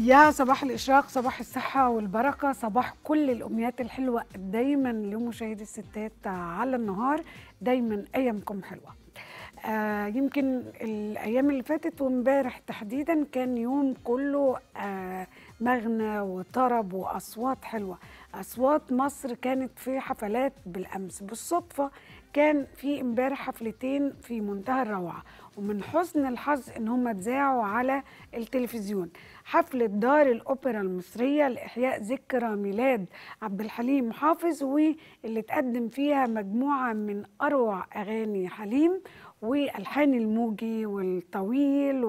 يا صباح الإشراق صباح الصحة والبركة صباح كل الأمنيات الحلوة دايما لمشاهدي الستات على النهار دايما أيامكم حلوة آه يمكن الأيام اللي فاتت وامبارح تحديدا كان يوم كله آه مغنى وطرب وأصوات حلوة أصوات مصر كانت في حفلات بالأمس بالصدفة كان في امبارح حفلتين في منتهى الروعة ومن حسن الحظ ان هم اتذاعوا على التلفزيون حفلة دار الأوبرا المصرية لإحياء ذكرى ميلاد عبد الحليم حافظ واللي تقدم فيها مجموعة من أروع أغاني حليم والحان الموجي والطويل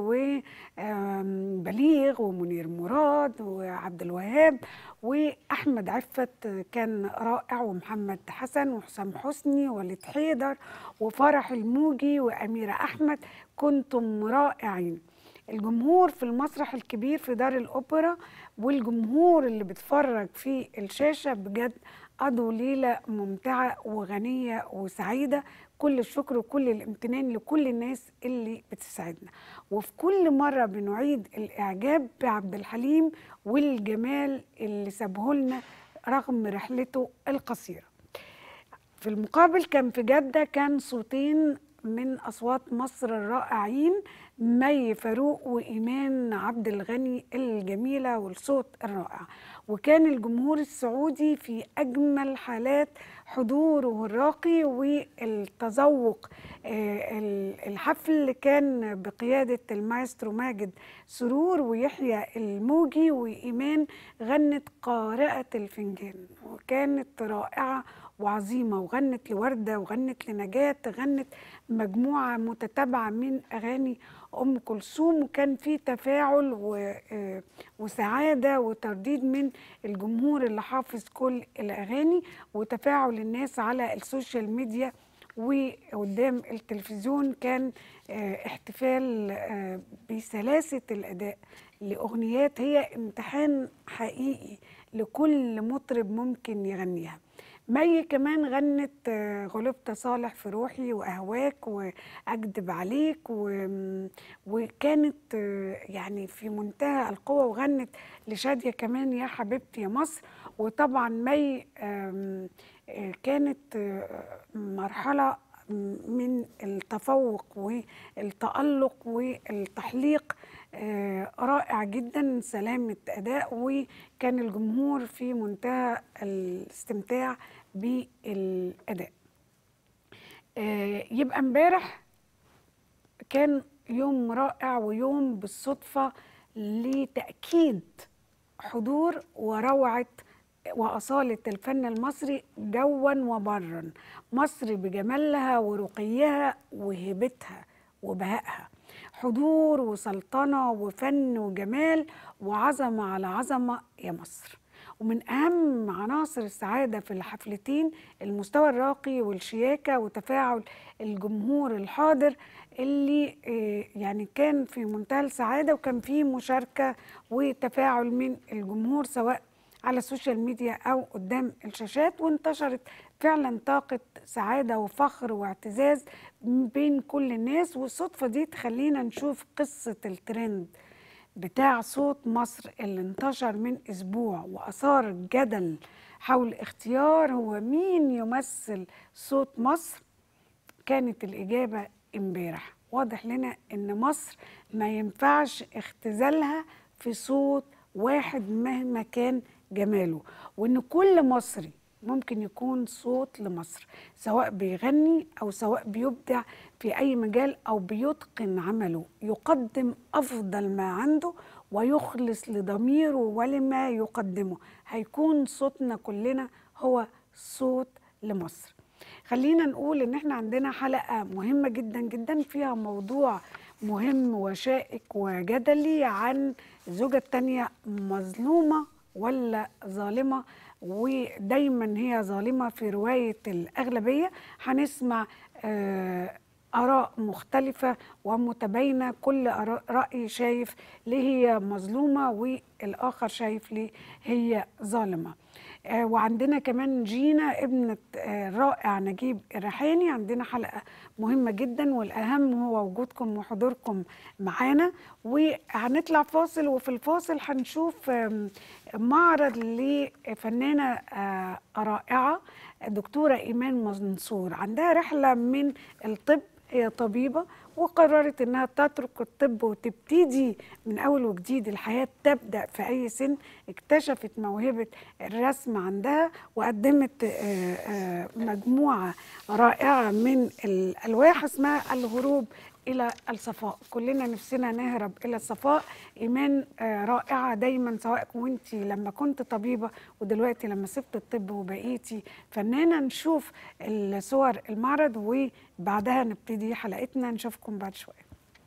وبليغ ومنير مراد وعبد الوهاب واحمد عفت كان رائع ومحمد حسن وحسام حسني وليد حيدر وفرح الموجي واميره احمد كنتم رائعين الجمهور في المسرح الكبير في دار الاوبرا والجمهور اللي بيتفرج في الشاشه بجد قضوا ليله ممتعه وغنيه وسعيده كل الشكر وكل الامتنان لكل الناس اللي بتساعدنا وفي كل مرة بنعيد الإعجاب بعبد الحليم والجمال اللي سابه لنا رغم رحلته القصيرة في المقابل كان في جدة كان صوتين من أصوات مصر الرائعين مي فاروق وإيمان عبد الغني الجميلة والصوت الرائع وكان الجمهور السعودي في أجمل حالات حضوره الراقي والتذوق الحفل كان بقيادة المايسترو ماجد سرور ويحيى الموجي وإيمان غنت قارئة الفنجان وكانت رائعة وعظيمة وغنت لوردة وغنت لنجاة غنت مجموعة متتابعة من أغاني أم كلثوم وكان في تفاعل وسعادة وترديد من الجمهور اللي حافظ كل الأغاني وتفاعل الناس على السوشيال ميديا وقدام التلفزيون كان احتفال بسلاسة الأداء لأغنيات هي امتحان حقيقي لكل مطرب ممكن يغنيها مي كمان غنت غلبت صالح في روحي واهواك واكدب عليك و... وكانت يعني في منتهى القوه وغنت لشاديه كمان يا حبيبتي يا مصر وطبعا مي كانت مرحله من التفوق والتألق والتحليق رائع جدا سلامة أداء وكان الجمهور في منتهى الاستمتاع بالأداء يبقى امبارح كان يوم رائع ويوم بالصدفة لتأكيد حضور وروعة وأصالة الفن المصري جوا وبرا مصر بجمالها ورقيها وهبتها وبهائها حضور وسلطنة وفن وجمال وعظمة على عظمة يا مصر ومن أهم عناصر السعادة في الحفلتين المستوى الراقي والشياكة وتفاعل الجمهور الحاضر اللي يعني كان في منتهى السعادة وكان فيه مشاركة وتفاعل من الجمهور سواء على السوشيال ميديا أو قدام الشاشات وانتشرت فعلا طاقة سعادة وفخر واعتزاز بين كل الناس والصدفة دي تخلينا نشوف قصة الترند بتاع صوت مصر اللي انتشر من أسبوع وأثار جدل حول اختيار هو مين يمثل صوت مصر كانت الإجابة امبارح واضح لنا إن مصر ما ينفعش اختزالها في صوت واحد مهما كان جماله وإن كل مصري ممكن يكون صوت لمصر سواء بيغني او سواء بيبدع في اي مجال او بيتقن عمله يقدم افضل ما عنده ويخلص لضميره ولما يقدمه هيكون صوتنا كلنا هو صوت لمصر خلينا نقول ان احنا عندنا حلقه مهمه جدا جدا فيها موضوع مهم وشائك وجدلي عن الزوجه الثانيه مظلومه ولا ظالمه ودايما هي ظالمه في روايه الاغلبيه هنسمع آراء مختلفة ومتباينة كل رأي شايف ليه هي مظلومة والآخر شايف ليه هي ظالمة آه، وعندنا كمان جينا ابنة الرائع آه، نجيب الريحاني عندنا حلقة مهمة جدا والأهم هو وجودكم وحضوركم معانا وهنطلع فاصل وفي الفاصل هنشوف معرض لفنانة آه، رائعة دكتورة إيمان منصور عندها رحلة من الطب هي طبيبة وقررت انها تترك الطب وتبتدي من اول وجديد الحياه تبدا في اي سن اكتشفت موهبه الرسم عندها وقدمت آه، آه، مجموعه رائعه من الالواح اسمها الهروب الى الصفاء كلنا نفسنا نهرب الى الصفاء ايمان آه، رائعه دايما سواء كنت لما كنت طبيبه ودلوقتي لما سبت الطب وبقيتي فنانه نشوف الصور المعرض وبعدها نبتدي حلقتنا نشوفكم بعد شويه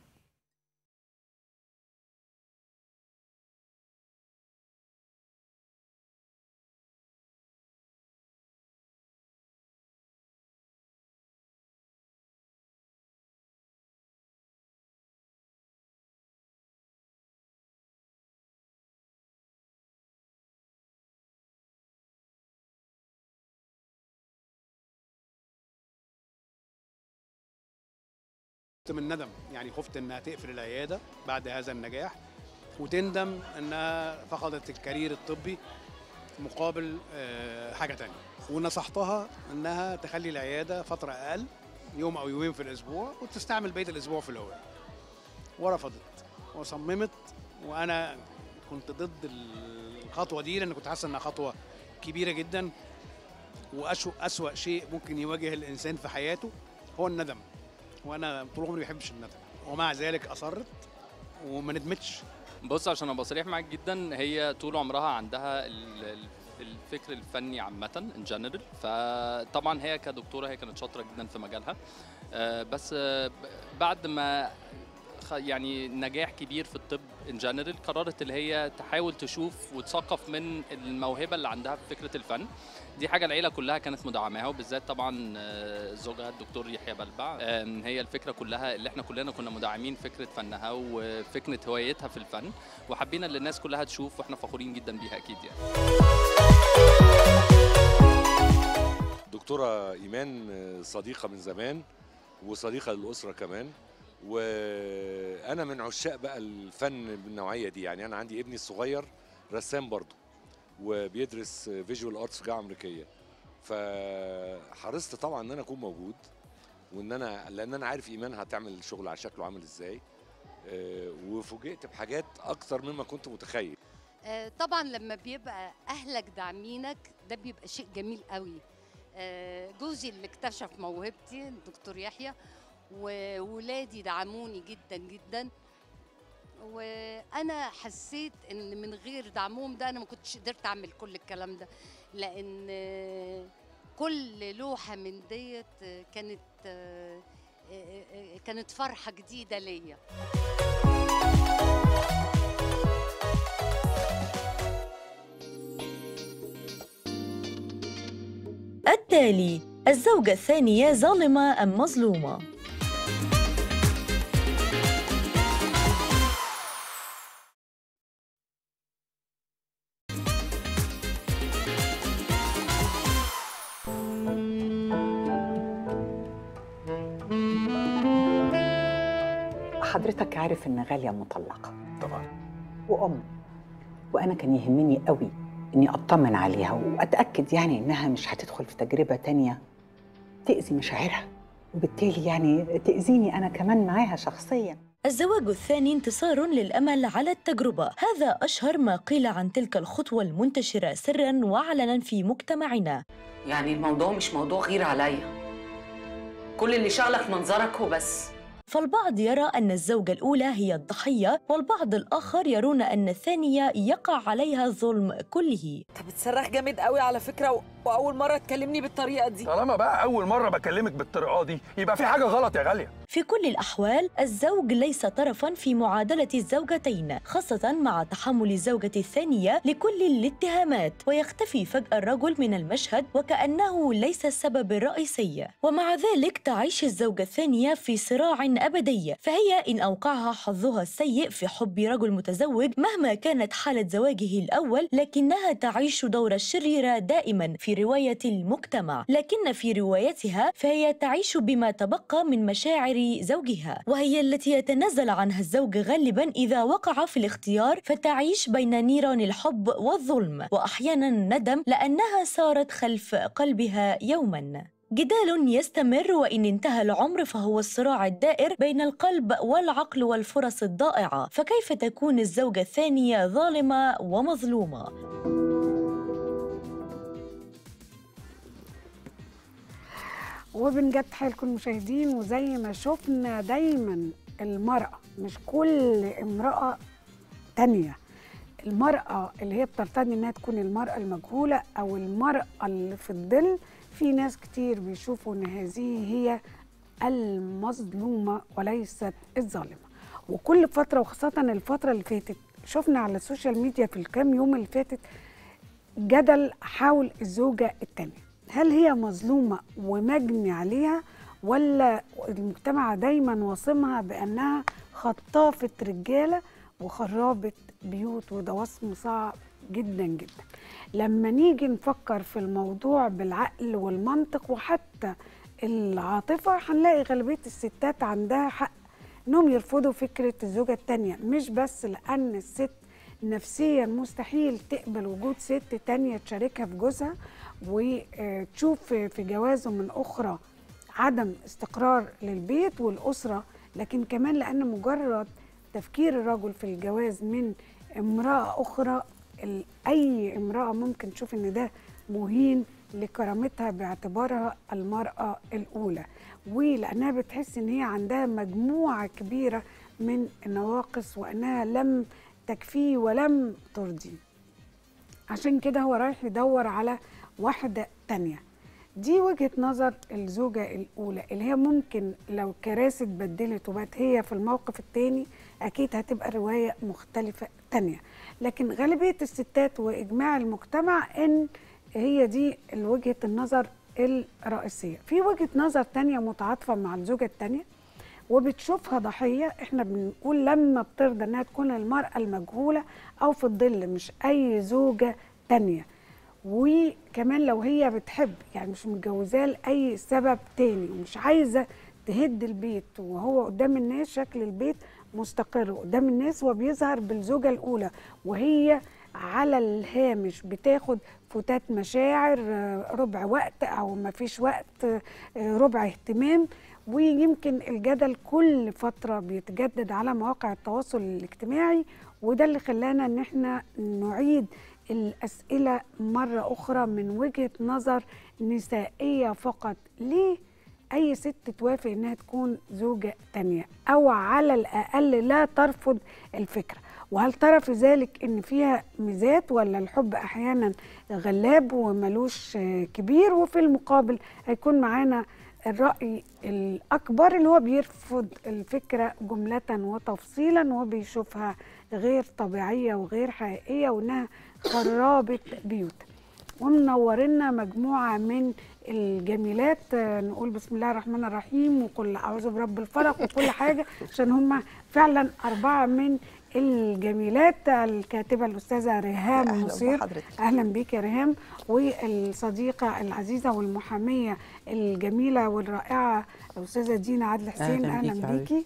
من ندم يعني خفت انها تقفل العياده بعد هذا النجاح وتندم انها فقدت الكارير الطبي مقابل آه، حاجه تانية ونصحتها انها تخلي العياده فتره اقل يوم او يومين في الاسبوع وتستعمل بقيه الاسبوع في الهواء ورفضت وصممت وانا كنت ضد الخطوه دي لان كنت حاسس انها خطوه كبيره جدا واسوأ شيء ممكن يواجه الانسان في حياته هو الندم وانا طول عمري ما بحبش الندم ومع ذلك اصرت وما ندمتش بص عشان ابقى صريح معاك جدا هي طول عمرها عندها الفكر الفني عامة ان جنرال فطبعا هي كدكتورة هي كانت شاطرة جدا في مجالها آه، بس بعد ما يعني نجاح كبير في الطب ان جنرال قررت اللي هي تحاول تشوف وتثقف من الموهبه اللي عندها في فكره الفن دي حاجه العيله كلها كانت مدعماها وبالذات طبعا آه، زوجها الدكتور يحيى بلبع هي الفكره كلها اللي احنا كلنا كنا مدعمين فكره فنها وفكره هوايتها في الفن وحبينا اللي الناس كلها تشوف واحنا فخورين جدا بيها اكيد يعني دكتوره ايمان صديقه من زمان وصديقه للاسره كمان وانا من عشاق بقى الفن بالنوعيه دي يعني انا عندي ابني الصغير رسام برضه وبيدرس فيجوال ارتس في جامعه امريكيه فحرصت طبعا ان انا اكون موجود وان انا لان انا عارف ايمان هتعمل شغل على شكله عامل ازاي آه، وفوجئت بحاجات اكتر مما كنت متخيل آه، طبعا لما بيبقى اهلك داعمينك ده بيبقى شيء جميل قوي آه، جوزي اللي اكتشف موهبتي الدكتور يحيى وولادي دعموني جدا جدا وانا حسيت ان من غير دعمهم ده انا ما كنتش قدرت اعمل كل الكلام ده لان كل لوحه من ديت كانت كانت فرحه جديده ليا التالي الزوجة الثانية ظالمة أم مظلومة؟ حضرتك عارف ان غاليه مطلقه طبعا وام وانا كان يهمني قوي اني اطمن عليها واتاكد يعني انها مش هتدخل في تجربه تانية تاذي مشاعرها وبالتالي يعني تاذيني انا كمان معاها شخصيا الزواج الثاني انتصار للامل على التجربه هذا اشهر ما قيل عن تلك الخطوه المنتشره سرا وعلنا في مجتمعنا يعني الموضوع مش موضوع غير عليا كل اللي شغلك منظرك هو بس فالبعض يرى أن الزوجة الأولى هي الضحية والبعض الآخر يرون أن الثانية يقع عليها الظلم كله أنت بتصرخ جامد قوي على فكرة وأول مرة تكلمني بالطريقة دي طالما بقى أول مرة بكلمك بالطريقة دي يبقى في حاجة غلط يا غالية في كل الأحوال الزوج ليس طرفا في معادلة الزوجتين خاصة مع تحمل الزوجة الثانية لكل الاتهامات ويختفي فجأة الرجل من المشهد وكأنه ليس السبب الرئيسي ومع ذلك تعيش الزوجة الثانية في صراع أبدي فهي إن أوقعها حظها السيء في حب رجل متزوج مهما كانت حالة زواجه الأول لكنها تعيش دور الشريرة دائما في رواية المجتمع لكن في روايتها فهي تعيش بما تبقى من مشاعر زوجها وهي التي يتنازل عنها الزوج غالبا إذا وقع في الاختيار فتعيش بين نيران الحب والظلم وأحيانا الندم لأنها سارت خلف قلبها يوما جدال يستمر وإن انتهى العمر فهو الصراع الدائر بين القلب والعقل والفرص الضائعة فكيف تكون الزوجة الثانية ظالمة ومظلومة؟ وبنجد حالكم المشاهدين وزي ما شفنا دايما المرأة مش كل امرأة تانية المرأة اللي هي بترتدي انها تكون المرأة المجهولة او المرأة اللي في الظل في ناس كتير بيشوفوا ان هذه هي المظلومة وليست الظالمة وكل فترة وخاصة الفترة اللي فاتت شفنا على السوشيال ميديا في الكام يوم اللي فاتت جدل حول الزوجة التانية هل هي مظلومة ومجني عليها ولا المجتمع دايما واصمها بأنها خطافة رجالة وخرابة بيوت وده وصم صعب جدا جدا لما نيجي نفكر في الموضوع بالعقل والمنطق وحتى العاطفة هنلاقي غالبية الستات عندها حق انهم يرفضوا فكرة الزوجة التانية مش بس لأن الست نفسيا مستحيل تقبل وجود ست تانية تشاركها في جوزها وتشوف في جوازه من أخرى عدم استقرار للبيت والأسرة لكن كمان لأن مجرد تفكير الرجل في الجواز من امرأة أخرى ال- أي امرأة ممكن تشوف إن ده مهين لكرامتها باعتبارها المرأة الأولى ولأنها بتحس إن هي عندها مجموعة كبيرة من النواقص وأنها لم تكفيه ولم ترضيه عشان كده هو رايح يدور على واحدة تانية دي وجهة نظر الزوجة الأولى اللي هي ممكن لو كراسي اتبدلت وبقت هي في الموقف التاني أكيد هتبقى رواية مختلفة تانية لكن غالبية الستات وإجماع المجتمع إن هي دي وجهة النظر الرئيسية في وجهة نظر تانية متعاطفة مع الزوجة التانية وبتشوفها ضحية احنا بنقول لما بترضى انها تكون المرأة المجهولة او في الظل مش اي زوجة تانية وكمان لو هي بتحب يعني مش متجوزاه لاي سبب تاني ومش عايزة تهد البيت وهو قدام الناس شكل البيت مستقر قدام الناس وبيظهر بالزوجة الأولى وهي على الهامش بتاخد فتات مشاعر آه، ربع وقت أو ما فيش وقت آه، ربع اهتمام ويمكن الجدل كل فترة بيتجدد على مواقع التواصل الاجتماعي وده اللي خلانا ان احنا نعيد الأسئلة مرة أخرى من وجهة نظر نسائية فقط ليه أي ست توافق إنها تكون زوجة تانية أو على الأقل لا ترفض الفكرة وهل ترى في ذلك إن فيها ميزات ولا الحب أحيانا غلاب وملوش آه، كبير وفي المقابل هيكون معانا الرأي الأكبر اللي هو بيرفض الفكرة جملة وتفصيلا وبيشوفها غير طبيعية وغير حقيقية وإنها خرابة بيوت ومنورنا مجموعة من الجميلات آه، نقول بسم الله الرحمن الرحيم وكل أعوذ برب الفلق وكل حاجة عشان هم فعلا أربعة من الجميلات الكاتبة الأستاذة ريهام أهلاً مصير بحضرتك. أهلا بيك يا ريهام والصديقة العزيزة والمحامية الجميلة والرائعة الأستاذة دينا عادل حسين أهلاً أهلا بيكي بيكي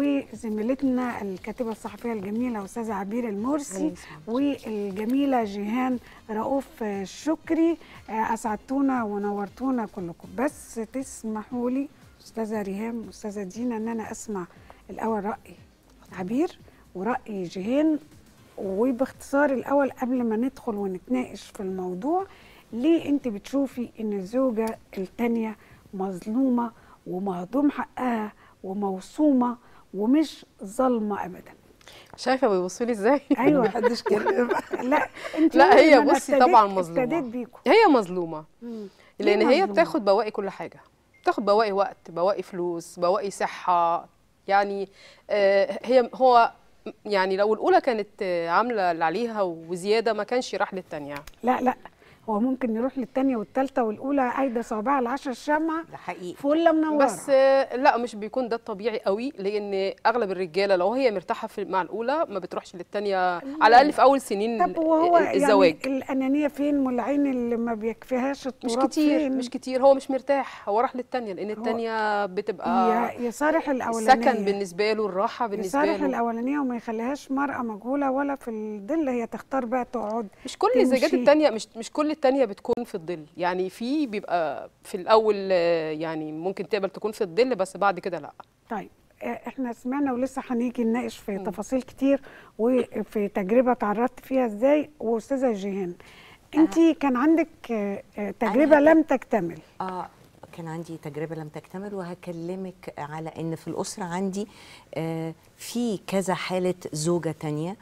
وزميلتنا الكاتبة الصحفية الجميلة أستاذة عبير المرسي أهلاً والجميلة جيهان رؤوف شكري آه، أسعدتونا ونورتونا كلكم بس تسمحوا لي أستاذة ريهام أستاذة دينا أن أنا أسمع الأول رأي عبير ورأي جيهان وباختصار الأول قبل ما ندخل ونتناقش في الموضوع ليه أنت بتشوفي إن الزوجة التانية مظلومة ومهضوم حقها وموصومة ومش ظالمة أبدا شايفه بيبصوا لي ازاي أيوة محدش كده لا انت لا، قولي هي ما أنا بصي ابتديت- طبعاً مظلومة. ابتديت بيكم هي مظلومه مم. لان ليه هي مظلومة؟ بتاخد بواقي كل حاجه بتاخد بواقي وقت بواقي فلوس بواقي صحه يعني آه، هي هو يعني لو الاولى كانت آه، عامله اللي عليها وزياده ما كانش راح للتانيه لا لا هو ممكن يروح للتانية والتالتة والأولى قايدة صوابعها العشر الشمعة ده حقيقي فلة منورة بس آه، لا مش بيكون ده الطبيعي قوي لان اغلب الرجاله لو هي مرتاحه في مع الاولى ما بتروحش للتانيه على الاقل في اول سنين طب وهو الزواج يعني الأنانية فين والعين اللي ما بيكفيهاش مش التراب كتير فين مش كتير هو مش مرتاح هو راح للتانية لان التانية بتبقى ي- يصارح الأولانية السكن بالنسبه له الراحه بالنسبه يصارح له الأولانية وما يخليهاش مرأة مجهولة ولا في الظل هي تختار بقى تقعد مش كل الزيجات تمشي. التانية مش مش كل التانية بتكون في الظل يعني في بيبقى في الاول آه، يعني ممكن تقبل تكون في الظل بس بعد كده لا طيب آه، احنا سمعنا ولسه هنيجي نناقش في تفاصيل كتير وفي تجربه تعرضت فيها ازاي واستاذه جيهان انت كان عندك آه، آه، تجربه أنا لم تكتمل اه كان عندي تجربة لم تكتمل وهكلمك على ان في الأسرة عندي آه في كذا حالة زوجة تانية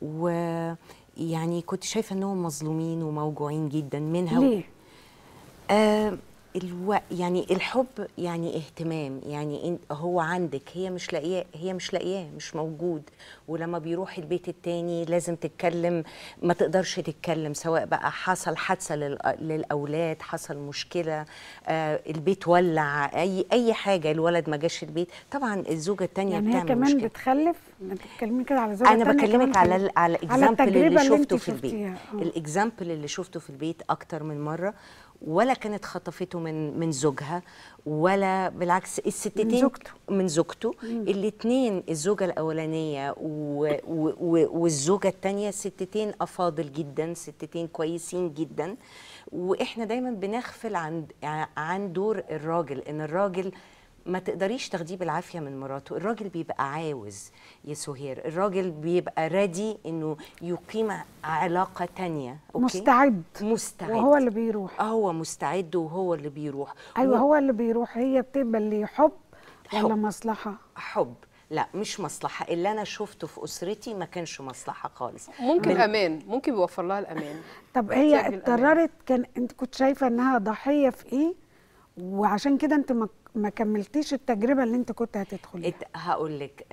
ويعني كنت شايفة انهم مظلومين وموجوعين جدا منها ليه آه الو... يعني الحب يعني اهتمام يعني إن هو عندك هي مش لاقياه هي مش لاقياه مش موجود ولما بيروح البيت التاني لازم تتكلم ما تقدرش تتكلم سواء بقى حصل حادثه لل... للاولاد حصل مشكله آه البيت ولع اي اي حاجه الولد ما جاش البيت طبعا الزوجه التانيه يعني هي بتعمل كمان مشكله بتخلف انت بتتكلمي كده على زوجه انا تانية بكلمك كمان على في- ال- على على الاكزامبل اللي التجربة اللي شفته انت في البيت شفتيها. آه. الاكزامبل اللي شفته في البيت اكتر من مره ولا كانت خطفته من من زوجها ولا بالعكس الستتين من زوجته. من زوجته الاثنين الزوجه الاولانيه و و و والزوجه الثانيه ستتين افاضل جدا ستتين كويسين جدا واحنا دايما بنغفل عن عن دور الراجل ان الراجل ما تقدريش تاخديه بالعافيه من مراته الراجل بيبقى عاوز يا سهير الراجل بيبقى رادي انه يقيم علاقه تانية أوكي؟ مستعد مستعد وهو اللي بيروح هو مستعد وهو اللي بيروح ايوه و- هو اللي بيروح هي بتقبل ليه حب ولا حب. مصلحه حب لا مش مصلحه اللي انا شفته في اسرتي ما كانش مصلحه خالص ممكن بال- امان ممكن بيوفر لها الامان طب هي بتعمل اضطررت كان انت كنت شايفه انها ضحيه في ايه وعشان كده انت ما ما كملتيش التجربه اللي انت كنت هتدخليها هقول لك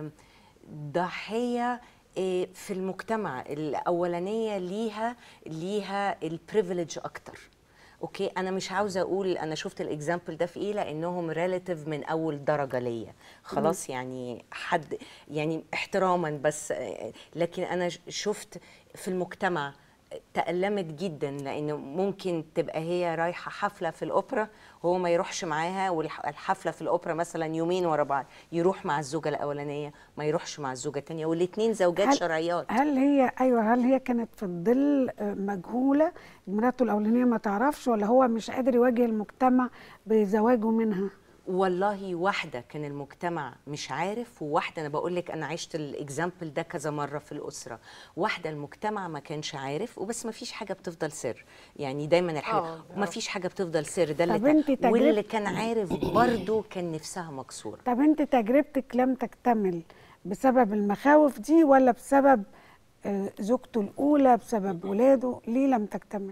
ضحيه آه، في المجتمع الاولانيه ليها ليها البريفليج اكتر اوكي انا مش عاوزه اقول انا شفت الاكزامبل ده في ايه لانهم ريلاتيف من اول درجه ليا خلاص يعني حد يعني احتراما بس آه، لكن انا ش- شفت في المجتمع تألمت جدا لأنه ممكن تبقى هي رايحة حفلة في الأوبرا وهو ما يروحش معاها والحفلة في الأوبرا مثلا يومين ورا بعض يروح مع الزوجة الأولانية ما يروحش مع الزوجة الثانية والاتنين زوجات هل- شرعيات هل هي ايوه هل هي كانت في الظل آه، مجهوله مراته الاولانيه ما تعرفش ولا هو مش قادر يواجه المجتمع بزواجه منها والله واحدة كان المجتمع مش عارف وواحدة أنا بقول لك أنا عشت الإكزامبل ده كذا مرة في الأسرة واحدة المجتمع ما كانش عارف وبس ما فيش حاجة بتفضل سر يعني دايما الحاجة آه، ما فيش حاجة بتفضل سر ده اللي طب انتي تا- واللي تجربة- كان عارف برضه كان نفسها مكسورة طب انت تجربتك لم تكتمل بسبب المخاوف دي ولا بسبب آه، زوجته الاولى بسبب ولاده ليه لم تكتمل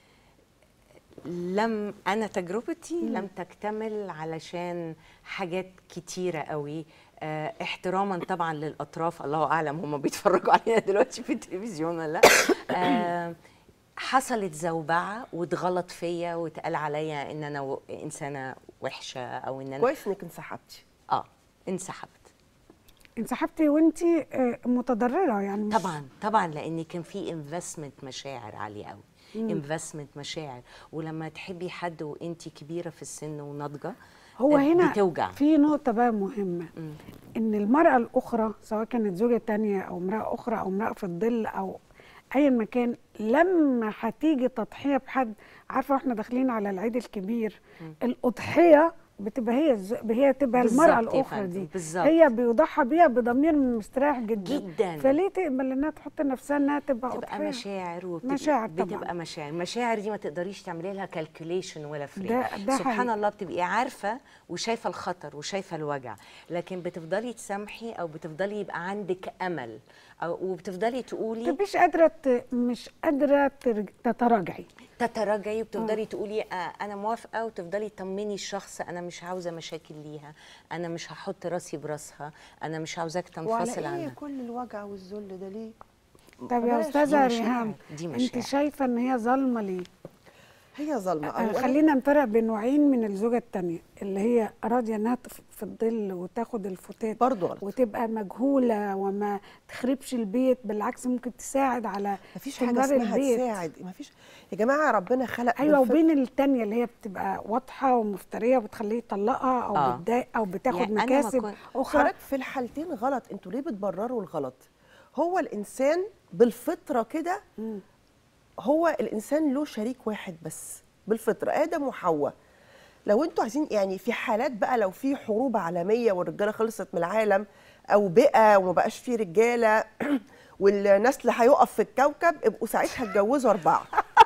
لم انا تجربتي لم تكتمل علشان حاجات كتيره قوي آه، احتراما طبعا للاطراف الله اعلم هم بيتفرجوا علينا دلوقتي في التلفزيون ولا لا آه، حصلت زوبعه واتغلط فيا واتقال عليا ان انا و- انسانه وحشه او ان انا كويس انك انسحبتي اه انسحبت انسحبتي وانت آه، متضرره يعني مش طبعا طبعا لان كان في انفستمنت مشاعر عاليه قوي انفستمنت مشاعر ولما تحبي حد وانت كبيره في السن وناضجه هو آه، هنا بتوجع في نقطة بقى مهمة إن المرأة الأخرى سواء كانت زوجة تانية أو امرأة أخرى أو امرأة في الظل أو أي مكان لما هتيجي تضحية بحد عارفة واحنا داخلين على العيد الكبير الأضحية بتبقى هي الز... هي تبقى المرأة بالظبط يا الأخرى فندم، دي بالظبط. هي بيضحى بيها بضمير مستريح جدا جداً. فليه تقبل إنها تحط نفسها إنها تبقى بتبقى أضحية مشاعر وبتبقى مشاعر طبعاً. بتبقى مشاعر المشاعر دي ما تقدريش تعملي لها كالكوليشن ولا فريم ده- ده سبحان حقيقي. الله بتبقي عارفه وشايفه الخطر وشايفه الوجع لكن بتفضلي تسامحي او بتفضلي يبقى عندك امل او وبتفضلي تقولي مش قادرة ت... مش قادرة ترج... تتراجعي تتراجعي وبتفضلي تقولي آه انا موافقه وتفضلي تطمني الشخص انا مش عاوزه مشاكل ليها انا مش هحط راسي براسها انا مش عاوزاك تنفصل وعلى ايه عنها كل الوجع والذل ده ليه طب يا بلاش، استاذه دي ريهام مشاعر، دي انت مشاعر. شايفه ان هي ظالمه ليه هي ظالمه آه، أولاً خلينا نفرق بين نوعين من الزوجه الثانيه اللي هي راضيه انها تف- في الظل وتاخد الفتات برضه غلط وتبقى مجهوله وما تخربش البيت بالعكس ممكن تساعد على مفيش حاجه استمرار اسمها البيت. تساعد مفيش يا جماعه ربنا خلق ايوه بالفطرة- وبين التانية اللي هي بتبقى واضحه ومفتريه وبتخليه يطلقها او آه. بتضايق او بتاخد يعني أنا ما مكاسب كنت- اخرى حضرتك في الحالتين غلط انتوا ليه بتبرروا الغلط هو الانسان بالفطره كده هو الانسان له شريك واحد بس بالفطره ادم وحواء لو انتوا عايزين يعني في حالات بقى لو في حروب عالميه والرجاله خلصت من العالم او بقى وما بقاش في رجاله والنسل هيقف في الكوكب ابقوا ساعتها اتجوزوا اربعه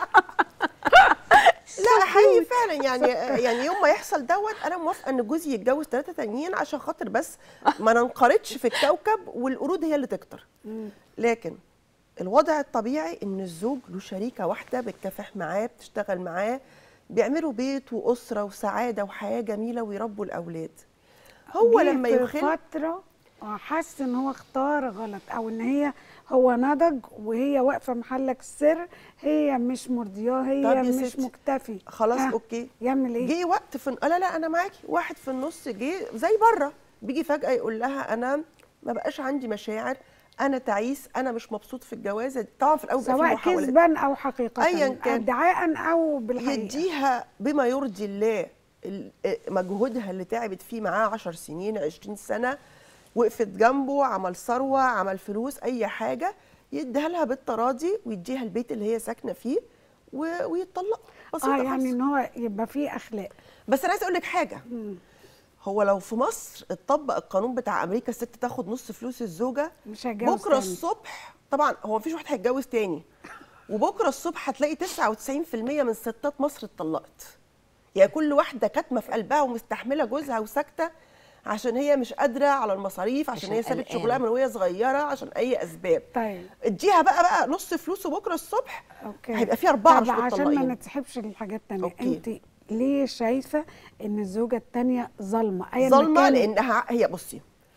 لا حقيقي فعلا يعني يعني يوم ما يحصل دوت انا موافقه ان جوزي يتجوز ثلاثه تانيين عشان خاطر بس ما ننقرضش في الكوكب والقرود هي اللي تكتر لكن الوضع الطبيعي ان الزوج له شريكه واحده بتكافح معاه بتشتغل معاه بيعملوا بيت واسره وسعاده وحياه جميله ويربوا الاولاد هو جه لما في يخل فتره حس ان هو اختار غلط او ان هي هو نضج وهي واقفه محلك السر هي مش مرضياه هي طب يا مش ستي، مكتفي خلاص آه، اوكي يعمل ايه جه وقت في لا لا انا معاكي واحد في النص جه زي بره بيجي فجاه يقول لها انا ما بقاش عندي مشاعر انا تعيس انا مش مبسوط في الجوازه طبعا في الاول بيبقى في سواء محاولات. كذبا او حقيقه أياً كان. ادعاء او بالحقيقه يديها بما يرضي الله ال- مجهودها اللي تعبت فيه معاه 10 سنين 20 سنه وقفت جنبه عمل ثروه عمل فلوس اي حاجه يديها لها بالتراضي ويديها البيت اللي هي ساكنه فيه و- ويتطلقوا بسيطه اه خالص. يعني ان هو يبقى فيه اخلاق بس انا عايزه اقول لك حاجه هو لو في مصر اتطبق القانون بتاع امريكا الست تاخد نص فلوس الزوجه مش هيتجوز بكره تاني. الصبح طبعا هو مفيش واحد هيتجوز تاني وبكره الصبح هتلاقي 99% من ستات مصر اتطلقت يعني كل واحده كاتمه في قلبها ومستحمله جوزها وساكته عشان هي مش قادره على المصاريف عشان, عشان هي سابت قلقانة. شغلها من وهي صغيره عشان اي اسباب طيب اديها بقى بقى نص فلوسه بكره الصبح اوكي هيبقى في اربعه طب مش عشان ما متطلقين نتسحبش للحاجات التانية أوكي. انت ليه شايفه ان الزوجه التانية ظالمه ايا ظلمه كان- لانها هي بصي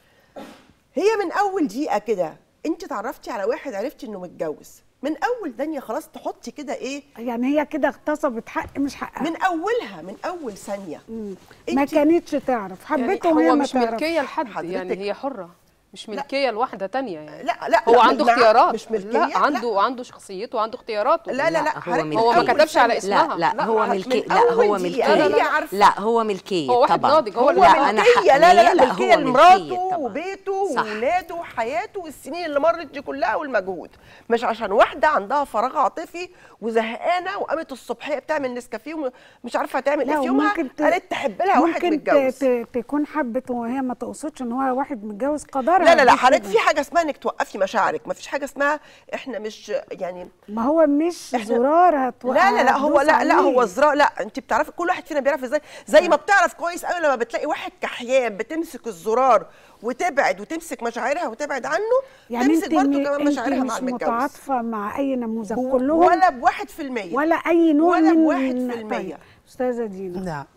هي من اول دقيقه كده انت اتعرفتي على واحد عرفتي انه متجوز من اول دنيا خلاص تحطي كده ايه يعني هي كده اغتصبت حق مش حقها من اولها من اول ثانيه ما كانتش تعرف حبته يعني وهي هو ما مش تعرفش ملكيه لحد حضرتك- يعني هي حره مش ملكيه لواحده تانية يعني لا لا هو لا، عنده مع- اختيارات مش ملكيه لا عنده عنده شخصيته وعنده اختياراته لا لا لا هو حضرتك ملكية. هو ما أول كتبش على ثانية. اسمها لا لا هو من ملكي أول لا هو دقيقة. ملكيه لا، هي عارفة. لا هو ملكيه هو واحد طبعا ناضج، هو اللي لا عارف. انا ملكيه لا لا لا حقانية، ملكيه هو لمراته ملكية طبعاً. وبيته صح. وولاده وحياته والسنين اللي مرت دي كلها والمجهود مش عشان واحده عندها فراغ عاطفي وزهقانه وقامت الصبحيه بتعمل نسكافيه ومش عارفه تعمل ايه لا في يومها وممكن ت- قالت تحب لها واحد ممكن ت- متجوز ت- تكون حبت وهي ما تقصدش ان هو واحد متجوز قدرها لا لا لا دي حضرتك كده. في حاجه اسمها انك توقفي مشاعرك ما فيش حاجه اسمها احنا مش يعني ما هو مش زرار هتوقع لا لا لا هو هتدوس لا لا عليه. هو زراء لا انت بتعرفي كل واحد فينا بيعرف ازاي زي ما بتعرف كويس قوي لما بتلاقي واحد كحيان بتمسك الزرار وتبعد وتمسك مشاعرها وتبعد عنه يعني تمسك انت برضه م- كمان انت مشاعرها مش مع المتجوز متعاطفه مع اي نموذج و- كلهم ولا بواحد في المية ولا اي نوع ولا من بواحد في المية. طيب استاذه دينا نعم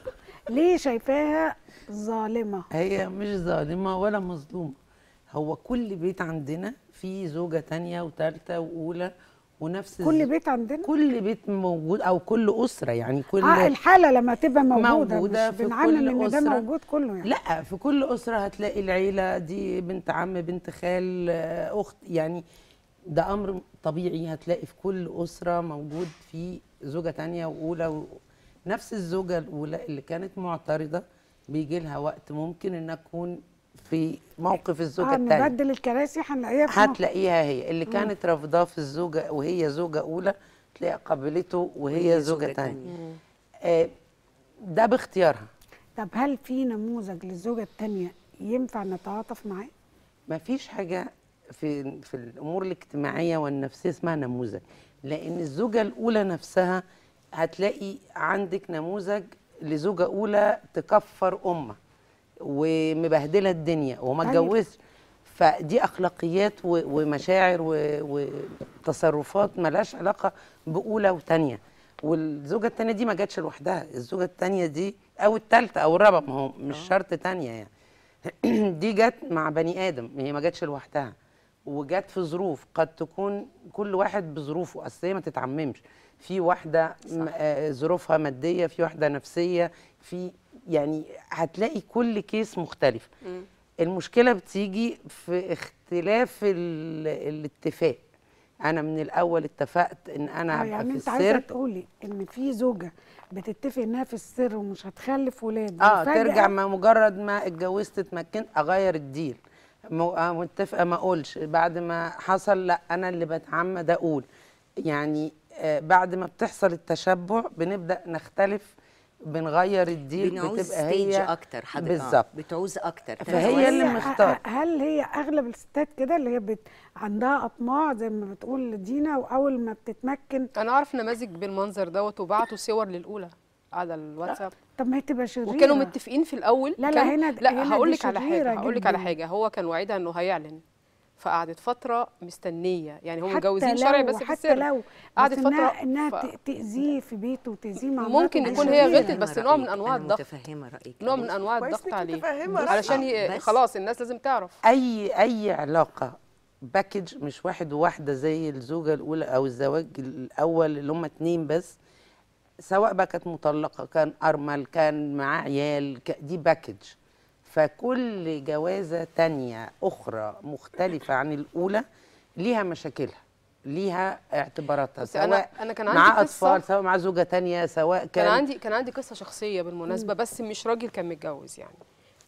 ليه شايفاها ظالمه هي مش ظالمة ولا مظلومة هو كل بيت عندنا فيه زوجة تانية وتالتة وأولى ونفس كل الز- بيت عندنا كل بيت موجود أو كل أسرة يعني كل اه الحاله لما تبقى موجوده, موجودة مش في بنعمم كل ان ده أسرة. موجود كله يعني لا في كل أسرة هتلاقي العيلة دي بنت عم بنت خال آه، أخت يعني ده أمر طبيعي هتلاقي في كل أسرة موجود في زوجة تانية وأولى و... نفس الزوجة الأولى اللي كانت معترضة بيجي لها وقت ممكن إنها تكون في موقف الزوجة اه التانية نبدل الكراسي هنلاقيها في هتلاقيها هي اللي مم. كانت رافضاه في الزوجة وهي زوجة أولى تلاقي قابلته وهي وهي زوجة زوجة تانية آه ده باختيارها طب هل في نموذج للزوجه الثانيه ينفع نتعاطف معاه ما فيش حاجة في في الأمور الاجتماعية والنفسية اسمها نموذج لأن الزوجة الأولى نفسها هتلاقي عندك نموذج لزوجة أولى تكفر أمة ومبهدلة الدنيا وما أيوة. اتجوزش فدي أخلاقيات و- ومشاعر و- وتصرفات ملهاش علاقة بأولى وتانية والزوجه التانيه دي ما جاتش لوحدها الزوجه التانيه دي او التالته او الرابعه ما هو مش شرط تانيه يعني دي جت مع بني ادم هي ما جاتش لوحدها وجت في ظروف قد تكون كل واحد بظروفه اصل هي ما تتعممش في واحده م- آه، ظروفها ماديه في واحده نفسيه في يعني هتلاقي كل كيس مختلف المشكله بتيجي في اختلاف ال- الاتفاق انا من الاول اتفقت ان انا آه، هبقى يعني في انت عايزه السر تقولي ان في زوجه بتتفق انها في السر ومش هتخلف ولاد اه وفجأة- ترجع ما مجرد ما اتجوزت اتمكنت اغير الديل مو- آه، متفقه ما اقولش بعد ما حصل لا انا اللي بتعمد اقول يعني آه بعد ما بتحصل التشبع بنبدا نختلف بنغير الديل بنعوز بتبقى ستيج هي اكتر حضرتك بالظبط بتعوز اكتر فهي اللي هي- مختار هل هي اغلب الستات كده اللي هي بت... عندها اطماع زي ما بتقول دينا واول ما بتتمكن انا اعرف نماذج بالمنظر دوت وبعتوا صور للاولى على الواتساب طب ما هي تبقى شريره وكانوا متفقين في الاول لا لا كان- هنا لا هنا هقول دي لك على شريرة حاجه هقول لك على جداً. حاجه هو كان وعدها انه هيعلن فقعدت فتره مستنيه يعني هم حتى متجوزين لو- شرعي بس في حتى السر لو قعدت بس انها فتره انها ف- ت- تاذيه في بيته وتاذيه مع ممكن مراته يكون دي هي شريرة. غلطت بس نوع من انواع أنا الضغط متفهمه رايك نوع من انواع كويس الضغط إنك عليه متفهمة رأيك. علشان ي... بس- خلاص الناس لازم تعرف اي اي علاقه باكج مش واحد وواحده زي الزوجه الاولى او الزواج الاول اللي هم اتنين بس سواء بقى كانت مطلقه كان ارمل كان معاه عيال ك- دي باكج فكل جوازه تانية اخرى مختلفه عن الاولى ليها مشاكلها ليها اعتباراتها بس أنا- سواء أنا كان عندي مع قصة- اطفال سواء مع زوجه تانية سواء كان, كان عندي كان عندي قصه شخصيه بالمناسبه بس مش راجل كان متجوز يعني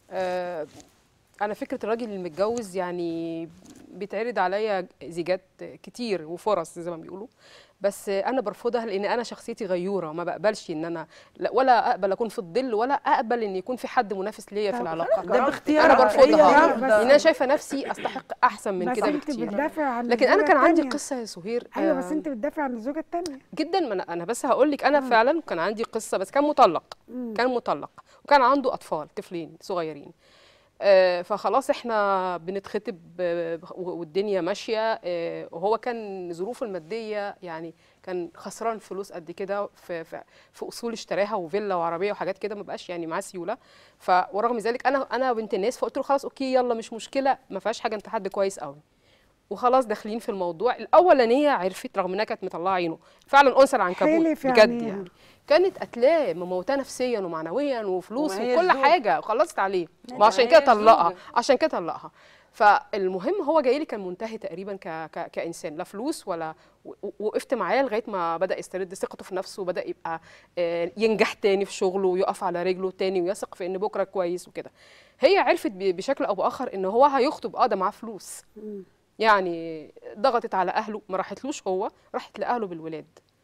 آه انا فكره الراجل المتجوز يعني بيتعرض عليا زيجات كتير وفرص زي ما بيقولوا بس انا برفضها لان انا شخصيتي غيوره ما بقبلش ان انا لا- ولا اقبل اكون في الظل ولا اقبل ان يكون في حد منافس ليا في طب العلاقه ده باختيار انا هي برفضها رافضة. لان انا شايفه نفسي استحق احسن من بس كده انت بكتير بتدافع عن لكن انا الزوجة كان عندي التانية. قصه يا سهير ايوه بس آه، انت بتدافع عن الزوجه الثانيه جدا ما انا انا بس هقول لك انا فعلا كان عندي قصه بس كان مطلق كان مطلق وكان عنده اطفال طفلين صغيرين آه، فخلاص احنا بنتخطب آه، والدنيا ماشيه آه، وهو كان ظروفه الماديه يعني كان خسران فلوس قد كده في, في, في اصول اشتراها وفيلا وعربيه وحاجات كده ما بقاش يعني معاه سيوله ف ورغم ذلك انا انا بنت الناس فقلت له خلاص اوكي يلا مش مشكله ما فيهاش حاجه انت حد كويس قوي وخلاص داخلين في الموضوع الاولانيه عرفت رغم انها كانت مطلعه عينه فعلا انثى العنكبوت حلف بجد عينيها. يعني كانت قتلاه مموتاه نفسيا ومعنويا وفلوس وما هي وكل الزوجة. حاجه وخلصت عليه ما ما عشان هي كده طلقها الزوجة. عشان كده طلقها فالمهم هو جاي لي كان منتهي تقريبا ك... ك... كانسان لا فلوس ولا و- و- وقفت معاه لغايه ما بدا يسترد ثقته في نفسه وبدا يبقى آه، ينجح تاني في شغله ويقف على رجله تاني ويثق في ان بكره كويس وكده هي عرفت ب- بشكل او باخر ان هو هيخطب اه ده معاه فلوس يعني ضغطت على اهله ما راحتلوش هو راحت لاهله بالولاد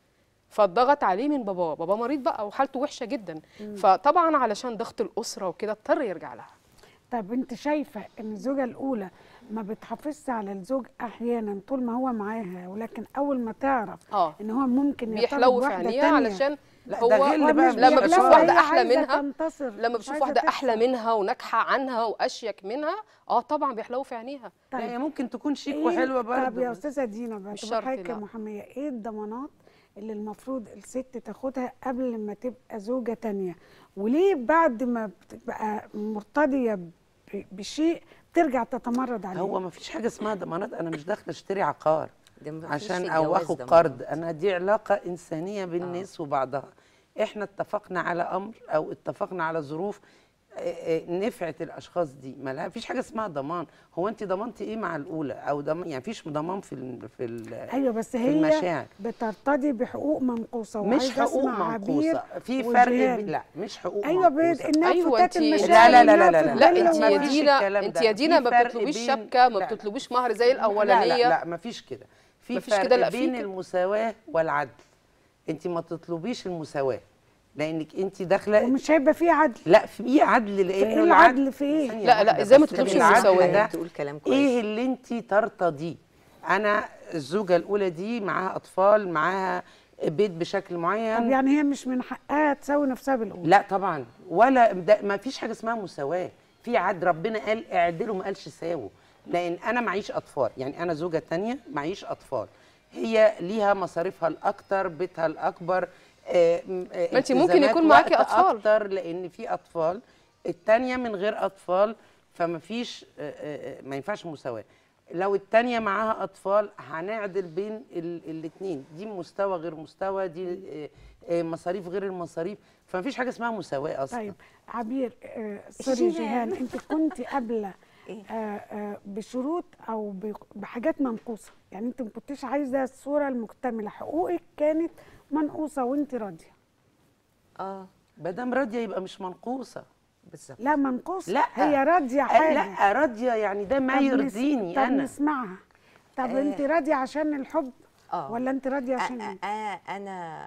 فاتضغط عليه من باباه باباه مريض بقى وحالته وحشه جدا فطبعا علشان ضغط الاسره وكده اضطر يرجع لها طب انت شايفه ان الزوجه الاولى ما بتحافظش على الزوج احيانا طول ما هو معاها ولكن اول ما تعرف اه ان هو ممكن يرتبط بيحلو في بواحده عينيها تانية علشان لا، هو ده غل بقى، لما مش بيشوف أشواق. واحده هي احلى عايزة منها تنتصر لما مش بيشوف عايزة واحده تخسر. احلى منها وناجحه عنها واشيك منها اه طبعا بيحلو في عينيها لا هي ممكن تكون شيك إيه- وحلوه طب برضه يا استاذه دينا مش باعتبار شرط، حضرتك لا. كمحاميه ايه الضمانات اللي المفروض الست تاخدها قبل ما تبقى زوجه تانية وليه بعد ما بتبقى مرتضيه ب- بشيء ترجع تتمرد عليه هو ما فيش حاجه اسمها ضمانات انا مش داخله اشتري عقار ده مفيش عشان في او الجواز اخد ضمانات. قرض انا دي علاقه انسانيه بين الناس وبعضها احنا اتفقنا على امر او اتفقنا على ظروف آه، آه، نفعت الاشخاص دي ما لا فيش حاجه اسمها ضمان هو انت ضمنتي ايه مع الاولى او ضمان يعني فيش ضمان في ال في ال ايوه بس في هي المشاعر بترتضي بحقوق منقوصه مش وعايزة حقوق أسمع عبير منقوصه في فرق وجهاد. بين- لا مش حقوق ايوه بيد منقوصة. انها أيوة فتات أنتي- المشاعر لا لا لا إنها لا في لا الظل انت ما يا فيش دينا الكلام انت ده. يا دينا في ما فرق بتطلبيش بين- شبكه ما لا. بتطلبيش مهر زي لا الاولانيه لا لا مفيش كده في مفيش فرق كده، لا، في بين كده. المساواه والعدل انت ما تطلبيش المساواه لانك انت داخله ومش هيبقى فيه عدل لا في عدل في لانه ايه العدل في ايه ثانية لا، لا، واحدة إزاي ما بس. تطلبش العدل المساواة؟ ده تقول كلام كويس ايه اللي انت ترتضيه انا الزوجه الاولى دي معاها اطفال معاها بيت بشكل طب معين يعني هي مش من حقها تساوي نفسها بالاولى لا طبعا ولا ده ما فيش حاجه اسمها مساواه في عدل ربنا قال اعدلوا ما قالش ساووا لان انا معيش اطفال يعني انا زوجه تانية معيش اطفال هي ليها مصاريفها الاكتر بيتها الاكبر آه، م- آه، ما انت ممكن التزامات يكون معاكي وقت أطفال. اكتر لان في اطفال التانية من غير اطفال فما فيش آه، آه، آه، ما ينفعش مساواه لو التانية معاها اطفال هنعدل بين الاثنين دي مستوى غير مستوى دي آه، آه، مصاريف غير المصاريف فما فيش حاجه اسمها مساواه اصلا طيب عبير آه سوري جيهان. جيهان انت كنت قابله آه آه بشروط او ب- بحاجات منقوصه يعني انت ما كنتش عايزه الصوره المكتمله حقوقك كانت منقوصه وانت راضيه اه مادام راضيه يبقى مش منقوصه بالظبط لا منقوصه لا هي راضيه آه، حاجه لا راضيه يعني ده ما طب نس- يرضيني طب انا نسمعها طب آه. انت راضيه عشان الحب اه ولا انت راضيه عشان أ- إيه؟ أ- انا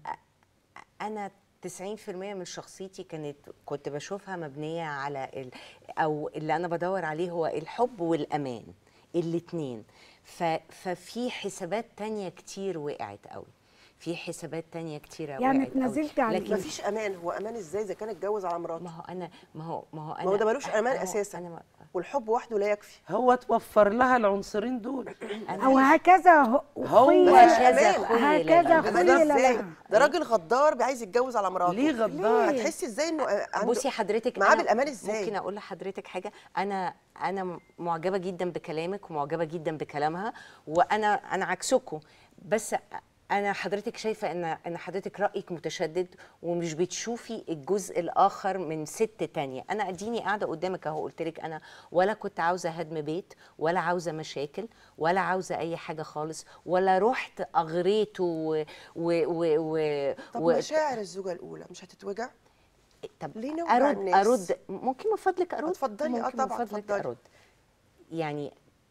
أ- انا 90% من شخصيتي كانت كنت بشوفها مبنيه على ال او اللي انا بدور عليه هو الحب والامان الاتنين ف ففي حسابات تانية كتير وقعت قوي في حسابات تانية كتير يعني وقعت قوي. اتنازلتي عن لكن مفيش امان هو امان ازاي اذا كان اتجوز على مراته ما هو انا ما هو ما هو انا ما هو ده ملوش امان هو اساسا أنا ما- والحب وحده لا يكفي هو توفر لها العنصرين دول او هكذا هو هو خيل- هكذا أمان. خيل هكذا لها. امان خيل ازاي لها ده راجل غدار عايز يتجوز على مراته ليه غدار؟ هتحسي ازاي انه عنده بصي حضرتك معاه أنا بالامان ازاي ممكن اقول لحضرتك حاجه انا انا معجبه جدا بكلامك ومعجبه جدا بكلامها وانا انا عكسكم بس انا حضرتك شايفه ان ان حضرتك رايك متشدد ومش بتشوفي الجزء الاخر من ست تانية انا اديني قاعده قدامك اهو قلت لك انا ولا كنت عاوزه هدم بيت ولا عاوزه مشاكل ولا عاوزه اي حاجه خالص ولا رحت اغريت و و و, و, طب و مشاعر الزوجه الاولى مش هتتوجع طب ليه نوجع ارد الناس؟ ارد ممكن من فضلك ارد اتفضلي، اه ممكن من طبعا، فضلك اتفضلي. ارد يعني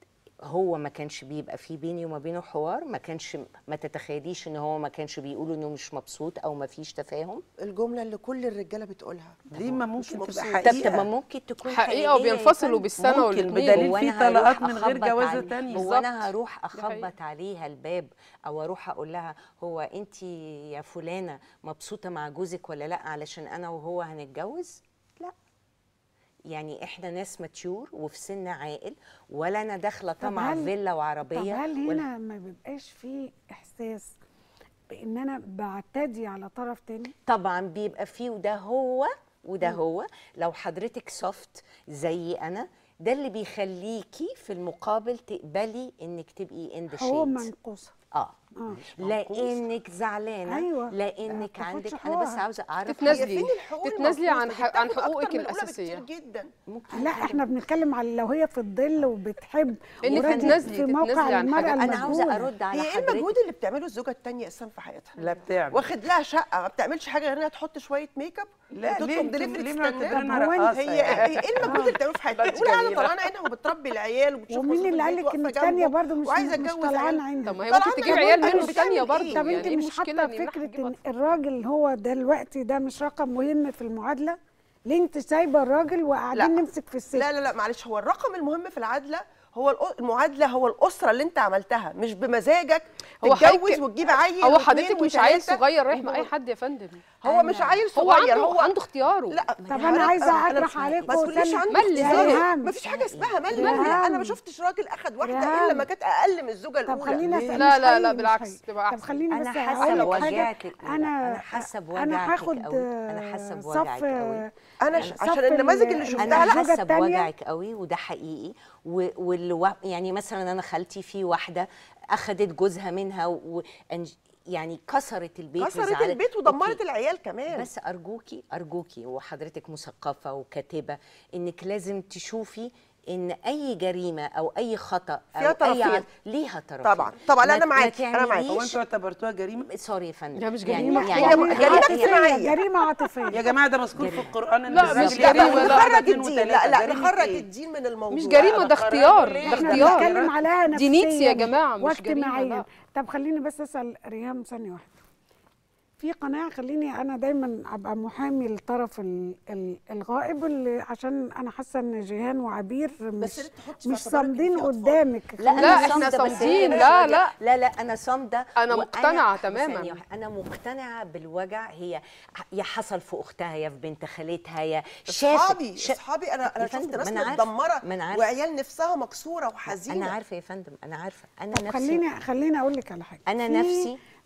هو ما كانش بيبقى في بيني وما بينه حوار ما كانش ما تتخيليش ان هو ما كانش بيقول انه مش مبسوط او ما فيش تفاهم الجمله اللي كل الرجاله بتقولها ليه ما ممكن تبقى مبسوط. طب حقيقه طب ما ممكن تكون حقيقة يا وبينفصلوا فندم. بالسنة ممكن والاتنين بدليل هو في أنا هروح طلقات من غير أخبط جوازة عليه- تانية. هو بالظبط. انا هروح دي حقيقة. اخبط عليها الباب او اروح اقول لها هو انت يا فلانه مبسوطه مع جوزك ولا لا علشان انا وهو هنتجوز لا يعني احنا ناس ماتيور وفي سن عاقل ولا انا داخله طمع هل- فيلا طب وعربيه هل ولا هنا ما بيبقاش فيه احساس بان انا بعتدي على طرف تاني طبعا بيبقى فيه وده هو وده هو لو حضرتك سوفت زي انا ده اللي بيخليكي في المقابل تقبلي انك تبقي ان ذا هو شيد منقوصه اه اه لانك زعلانه أيوة. لانك ما عندك تاخدش انا بس حقوقها. عاوزه اعرف تتنازلي. هي فين الحقوق تتنازلي عن المفروضة؟ ح- عن دي بتاخد حقوقك أكتر من الأولى الأساسية. بكتير جدا ممكن لا احنا بنتكلم على لو هي في الظل وبتحب إنك وراضية تتنازلي- في موقع تتنازلي عن المرأة حاجات. انا عاوزه المجهولة. ارد على هي ايه حضرتك المجهود اللي بتعمله الزوجه الثانيه اساسا في حياتها لا بتعمل واخد لها شقه ما بتعملش حاجه غير انها تحط شويه ميك اب لا وتطلب ليه انتوا- دليفري ليه تستناه. معتبرينها طب هو رقاصه هي يعني؟ ايه المجهود اللي بتعمله في حياتها بنت تقول انا جميلة. طلعانه عينها وبتربي العيال وبتشوف ومين مصروف اللي قال البيت لك ان واقفة الثانيه جنبه برضه مش وعايزه مش اتجوز طلعان عيال. عينها طب ما هي طلعان ممكن تجيب عينها عيال برضه منهم بتعمل تانية إيه؟ برضه طب يعني انت ايه مش المشكلة حاطه إن نمنح فكره نجيب ان أطفال؟ الراجل هو دلوقتي ده مش رقم مهم في المعادله ليه انت سايبه الراجل وقاعدين لا. نمسك في الست لا لا لا معلش هو الرقم المهم في العدله هو الأ- المعادله هو الاسره اللي انت عملتها مش بمزاجك هو تتجوز حضرتك- وتجيب عيل هو واثنين حضرتك مش عيل وثلاثة صغير رايح مع وهو- اي حد يا فندم هو مش عيل هو صغير عنده هو عنده اختياره لا طب انا عايزه اطرح عليكم ما تقوليش سنة- عنده ملي اختيار. ريهام. ما فيش حاجه اسمها ملي ريهام. انا ما شفتش راجل اخد واحده ريهام. الا لما كانت اقل من الزوجه طب الاولى خلينا ليه؟ أسأل- لا مش لا حقيقي، لا مش بالعكس حقيقي. تبقى طب احسن خليني أنا بس حاسة هقول لك بوجعك حاجه الأولى. انا أنا حاسة انا بوجعك هاخد قوي. أنا حاسة آه، بوجعك صف قوي. انا ش- صف عشان النماذج اللي ال- شفتها انا لا الزوجة حاسه التانية- بوجعك قوي وده حقيقي و- واللي و- يعني مثلا انا خالتي في واحده اخذت جوزها منها و... أنج- يعني كسرت البيت كسرت وزعلت. البيت ودمرت أوكي. العيال كمان بس ارجوكي ارجوكي وحضرتك مثقفه وكاتبه انك لازم تشوفي ان اي جريمه او اي خطا او فيها اي طرفين. عد- ليها طرفين طبعا طبعا لا ما- انا ما معاكي انا معاكي هو تعمليش- انتوا اعتبرتوها جريمه؟ سوري يا فندم لا مش يعني- جريمة. يعني هي جريمة هي- اجتماعية. جريمه عاطفيه يا جماعه ده مذكور في القران ان لا، الراجل مش يجري جريمة، ويضرب لا. نخرج اتنين الدين وتلاتة. لا لا جريمة نخرج إيه؟ الدين من الموضوع مش جريمه ده اختيار ده احنا اختيار بنتكلم عليها نفسيا دي نيتس يا جماعة، مش جريمة، واجتماعيا لا. طب خليني بس اسال ريهام ثانيه واحده في قناعه خليني انا دايما ابقى محامي الطرف ال- ال- الغائب اللي عشان انا حاسه ان جيهان وعبير مش لازم تحطي مش في اعتبارك إن صامدين في أطفال. قدامك لا, لا، أنا احنا صامدة، بس صامدين، هي- لا، لا. لا لا انا صامده أنا وأنا- مقتنعة تماماً. ثانية واحدة، انا مقتنعه بالوجع هي يا حصل في اختها يا في بنت خالتها يا اصحابي شا- اصحابي انا انا يا شفت فندم، ناس ما أنا عارفة، متدمره ما أنا عارفة. وعيال نفسها مكسوره وحزينه انا عارفه يا فندم انا عارفه انا طب نفسي خليني خليني اقول لك على حاجه أنا في نفسي-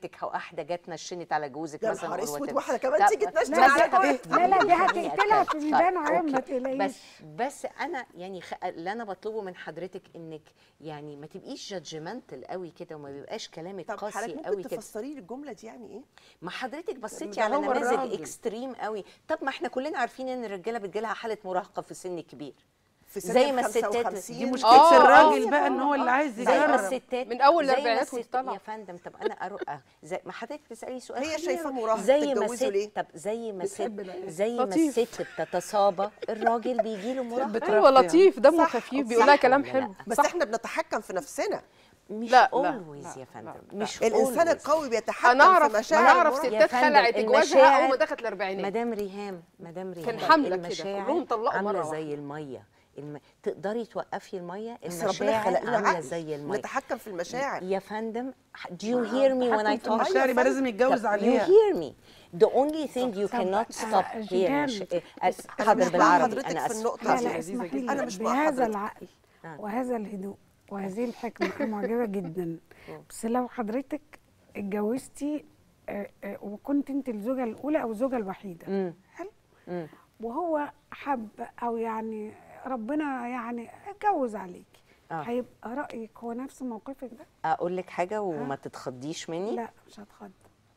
حضرتك او واحده جت نشنت على جوزك يا مثلا نهار or اسود، whatever. واحده كمان لا، تيجي تنشن لا، على لا، جوزك. طب لا، لا، دي خليني هتقتلها أتكلم. في طيب، عيان عيان ما أوكي. تقلقيش بس بس انا يعني خ... اللي انا بطلبه من حضرتك انك يعني ما تبقيش جادجمنتال قوي كده وما بيبقاش كلامك طب قاسي حضرتك قوي ممكن كده تفسري لي الجمله دي يعني ايه ما حضرتك بصيتي ده على هو نماذج الراجل. اكستريم قوي طب ما احنا كلنا عارفين ان الرجاله بتجيلها حاله مراهقه في سن كبير في سن زي ما ال الستات 55 دي آه، مشكله آه، الراجل آه، بقى آه، ان هو اللي عايز زي ما يجرب الستات من أول زي ما الأربعينات الست- والطلع. يا فندم طب انا اروح آه، زي ما حضرتك بتسالي سؤال هي خليني شايفة أروح. مراهق زي ما تتجوزوا الست ليه؟ طب زي ما الست بتحب العيال. زي ما لطيف. الست بتتصابى الراجل بيجي له مراهقه ايوه لطيف دمه صح، خفيف صح بيقول لها كلام ولا لا؟ حلو بس صح. احنا بنتحكم في نفسنا مش لا، لا، اولويز لا، يا فندم لا، مش الانسان always. القوي بيتحكم انا اعرف في انا مشاعر اعرف المرأة. يا ستات فندم، خلعت جوازها المشاعر- اول ما دخلت الاربعينات مدام ريهام مدام ريهام كان حملة كده، المشاعر كلهم طلقوا عامله مرة زي الميه الم... تقدري توقفي الميه بس ربنا المشاعر خلق لنا عامله عقل زي الميه نتحكم في المشاعر يا فندم do you hear me when I تحكم في talk المشاعر يبقى لازم يتجوز طب عليها you hear me the only thing you طب، cannot آه، stop here جيهان، مش- بس آه، أنا حاضر مش مع بالعربي حضرتك انا في اسفه النقطة لا دي. لا لذيذة اسمحي جدا. أنا لي مش مع بهذا حضرتك. العقل آه. وهذا الهدوء وهذه الحكمة معجبة جدا بس لو حضرتك اتجوزتي آه، آه، وكنت انت الزوجة الأولى أو الزوجة الوحيدة مم. حلو مم. وهو حب أو يعني ربنا يعني اتجوز عليكي آه. هيبقى رأيك هو نفس موقفك ده؟ اقول لك حاجه وما تتخضيش مني لا مش هتخض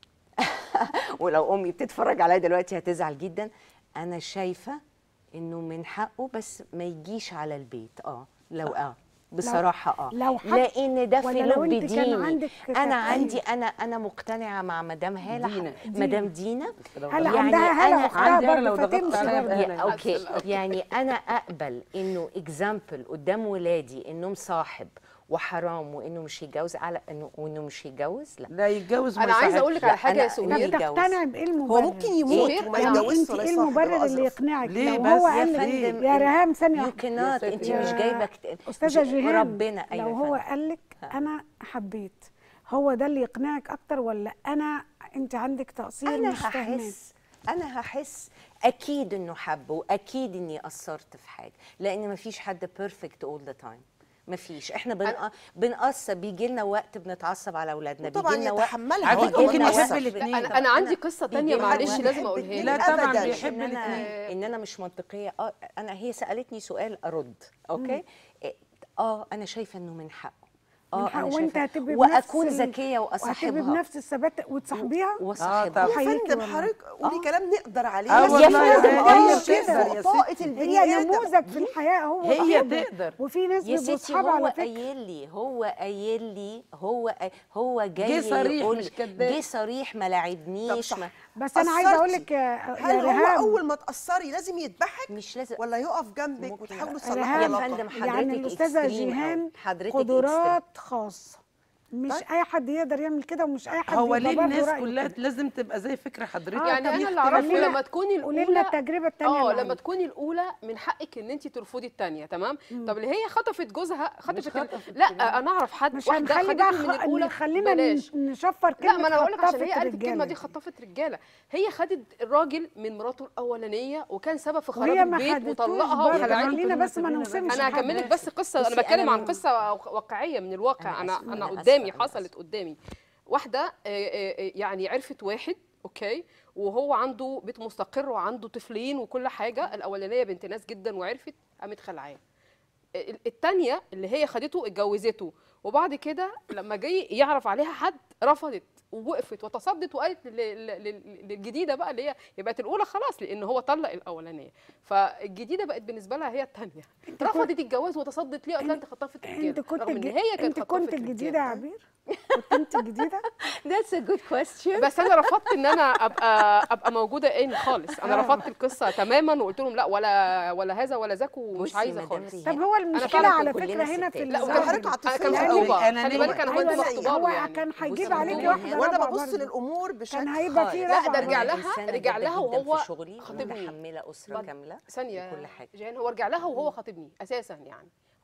ولو امي بتتفرج عليا دلوقتي هتزعل جدا انا شايفه انه من حقه بس ما يجيش على البيت اه لو اه بصراحه اه لو حق- لان ده في ولا لو لب انت كان ديني عندك انا تفكير. عندي انا انا مقتنعه مع مدام هاله دينا. مدام دينا هلا يعني عندها هلا أنا واختها عندي أنا لو برضه ضغطت فتمشي عليها برضه. بقى يا- اوكي يعني انا اقبل انه اكزامبل قدام ولادي انه مصاحب وحرام وانه مش يتجوز على انه وانه مش يتجوز لا لا يتجوز وما انا عايزه اقول لك لا، على حاجه يا أنا- طب ليه سمير يتجوز؟ تقتنع بايه المبرر؟ هو ممكن يموت إيه؟ وما يعني يتجوزش انت ولا ايه يصاحب المبرر ولا اللي أظرف. يقنعك ليه لو بس هو يا قال لك فندم يا ريهام ثانيه يو واحدة. كانوت انت مش يا جايبه كت- استاذه مش- جيهان ربنا ايوه لو يا هو فندم. قال لك انا حبيت هو ده اللي يقنعك اكتر ولا انا انت عندك تقصير انا مش فاهماه هحس انا هحس اكيد انه حب واكيد اني قصرت في حاجه لان مفيش حد بيرفكت اول ذا تايم مفيش احنا بن... بنقصر بيجي لنا وقت بنتعصب على اولادنا وطبعا بيجي لنا وقت يتحملها على هو فكرة ممكن كمان يحب أصلاً. الاتنين. انا انا عندي قصه بيجي تانية لنا معلش وقت لازم بيحب اقولها الاتنين. لك لا طبعا أبداً. بيحب ان انا الاثنين ان انا مش منطقيه اه انا هي سالتني سؤال ارد اوكي إيه، اه انا شايفه انه من حقه من اه حق انا وانت شايفه هتبقي بنفس واكون ال- ذكيه وهتبقي واصاحبها بنفس الثبات وتصاحبيها واصاحبها طبعاً. يا أحييكي فندم والله. حضرتك قولي كلام نقدر عليه اه بس والله يا هي- فندم هي آه بتقدر كده يا طاقة ستي. البني هي آدم نموذج في الحياه هو هي صاحبه. تقدر. وفي ناس يا بيبقوا ستي اصحاب هو على فكره قايل لي هو قايل لي هو هو جاي جه صريح يقول مش لي- كداب. جه صريح ما طب لعبنيش صح. ما بس انا عايزه اقول قصرتي. لك يا يا هل هو ريهام اول ما تقصري لازم يذبحك مش لازم ولا يقف جنبك ممكن- وتحاولوا تصلحوا ريهام يا العلاقه فندم حضرتك يعني الاستاذه extreme جيهان أوي. حضرتك قدرات خاصه مش طيب. اي حد يقدر يعمل كده ومش اي حد هو يبقى ليه برضه الناس رأيه كلها كده. لازم تبقى زي فكره حضرتك آه، يعني طب انا اللي اعرفه خلينا- لما تكوني قولي لنا الاولى التجربه الثانيه اه اللي لما عندك. تكوني الاولى من حقك ان انت ترفضي الثانيه تمام طب اللي هي خطفت جوزها خطفت ال- خطفت لا انا اعرف حد مش واحده هنخلي بقى خدته من خ... الاولى خلينا بلاش. نشفر كلمه لا ما انا بقول لك عشان هي خطفت قالت الكلمه رجالة دي خطفت رجاله هي خدت الراجل من مراته الاولانيه وكان سبب في خراب وهي ما البيت خدتوش وطلقها برضه. وخلعته خلينا بس ما نوصمش انا لحد. هكمل لك بس قصه انا بصي، بتكلم أنا عن من- قصه واقعيه من الواقع أنا انا آسفة، انا أنا قدامي آسفة، أنا حصلت قدامي واحده آه، آه، آه، يعني عرفت واحد اوكي وهو عنده بيت مستقر وعنده طفلين وكل حاجه الاولانيه بنت ناس جدا وعرفت قامت خلعاه ال- التانية اللي هي خدته اتجوزته وبعد كده لما جاي يعرف عليها حد رفضت ووقفت وتصدت وقالت لل- لل- لل- للجديده بقى اللي هي يبقى الاولى خلاص لان هو طلق الاولانيه فالجديده بقت بالنسبه لها هي الثانيه رفضت الجواز وتصدت ليه قالت لها انت خطفت انت رجاله كنت رغم ان الج- هي كانت انت كنت خطفت الجديده يا رجالة. عبير كنت انت الجديده That's a good question بس انا رفضت ان انا ابقى ابقى موجوده ان خالص انا رفضت القصه تماما وقلت لهم لا ولا ولا هذا ولا ذاك ومش بصي عايزه مدام خالص ريهام، طب هو المشكله فعلاً على كلنا فكره هنا في ستات. لا الزوج. وكان حضرتك عاطفية كان يعني خطوبه الأنانية. خلي بالك انا أيوة، كنت لا، مخطوبه هو له يعني كان هيجيب بصي، عليكي هو واحده وانا رابعة ببص برضه. للامور بشكل كان هيبقى في خالص. لا، رابعه ده رجع برضه. لها- إنسانة رجع جادة لها جداً وهو في شغلي خطيبني. متحمله اسره بعد- كامله ثانيه وكل حاجه جان هو رجع لها وهو خاطبني اساسا يعني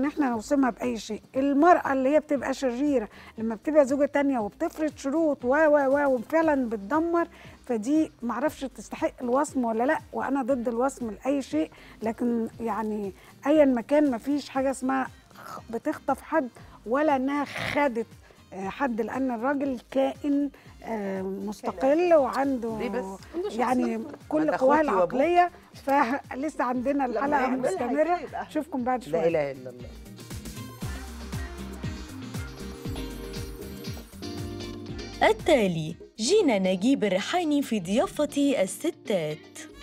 ان احنا نوصمها باي شيء المراه اللي هي بتبقى شريره لما بتبقى زوجه تانية وبتفرض شروط و و و وفعلا بتدمر فدي معرفش تستحق الوصم ولا لا وانا ضد الوصم لاي شيء لكن يعني ايا مكان مفيش حاجه اسمها خ- بتخطف حد ولا انها خدت آه، حد لان الراجل كائن آه، مستقل وعنده ليه بس؟ عنده يعني شخصية. كل عند قواه أخواتي وأبوك. العقليه فلسه عندنا لما الحلقه يعملها مستمره كده يبقى- اشوفكم بعد شويه لا اله الا الله التالي جينا نجيب الريحاني في ضيافة الستات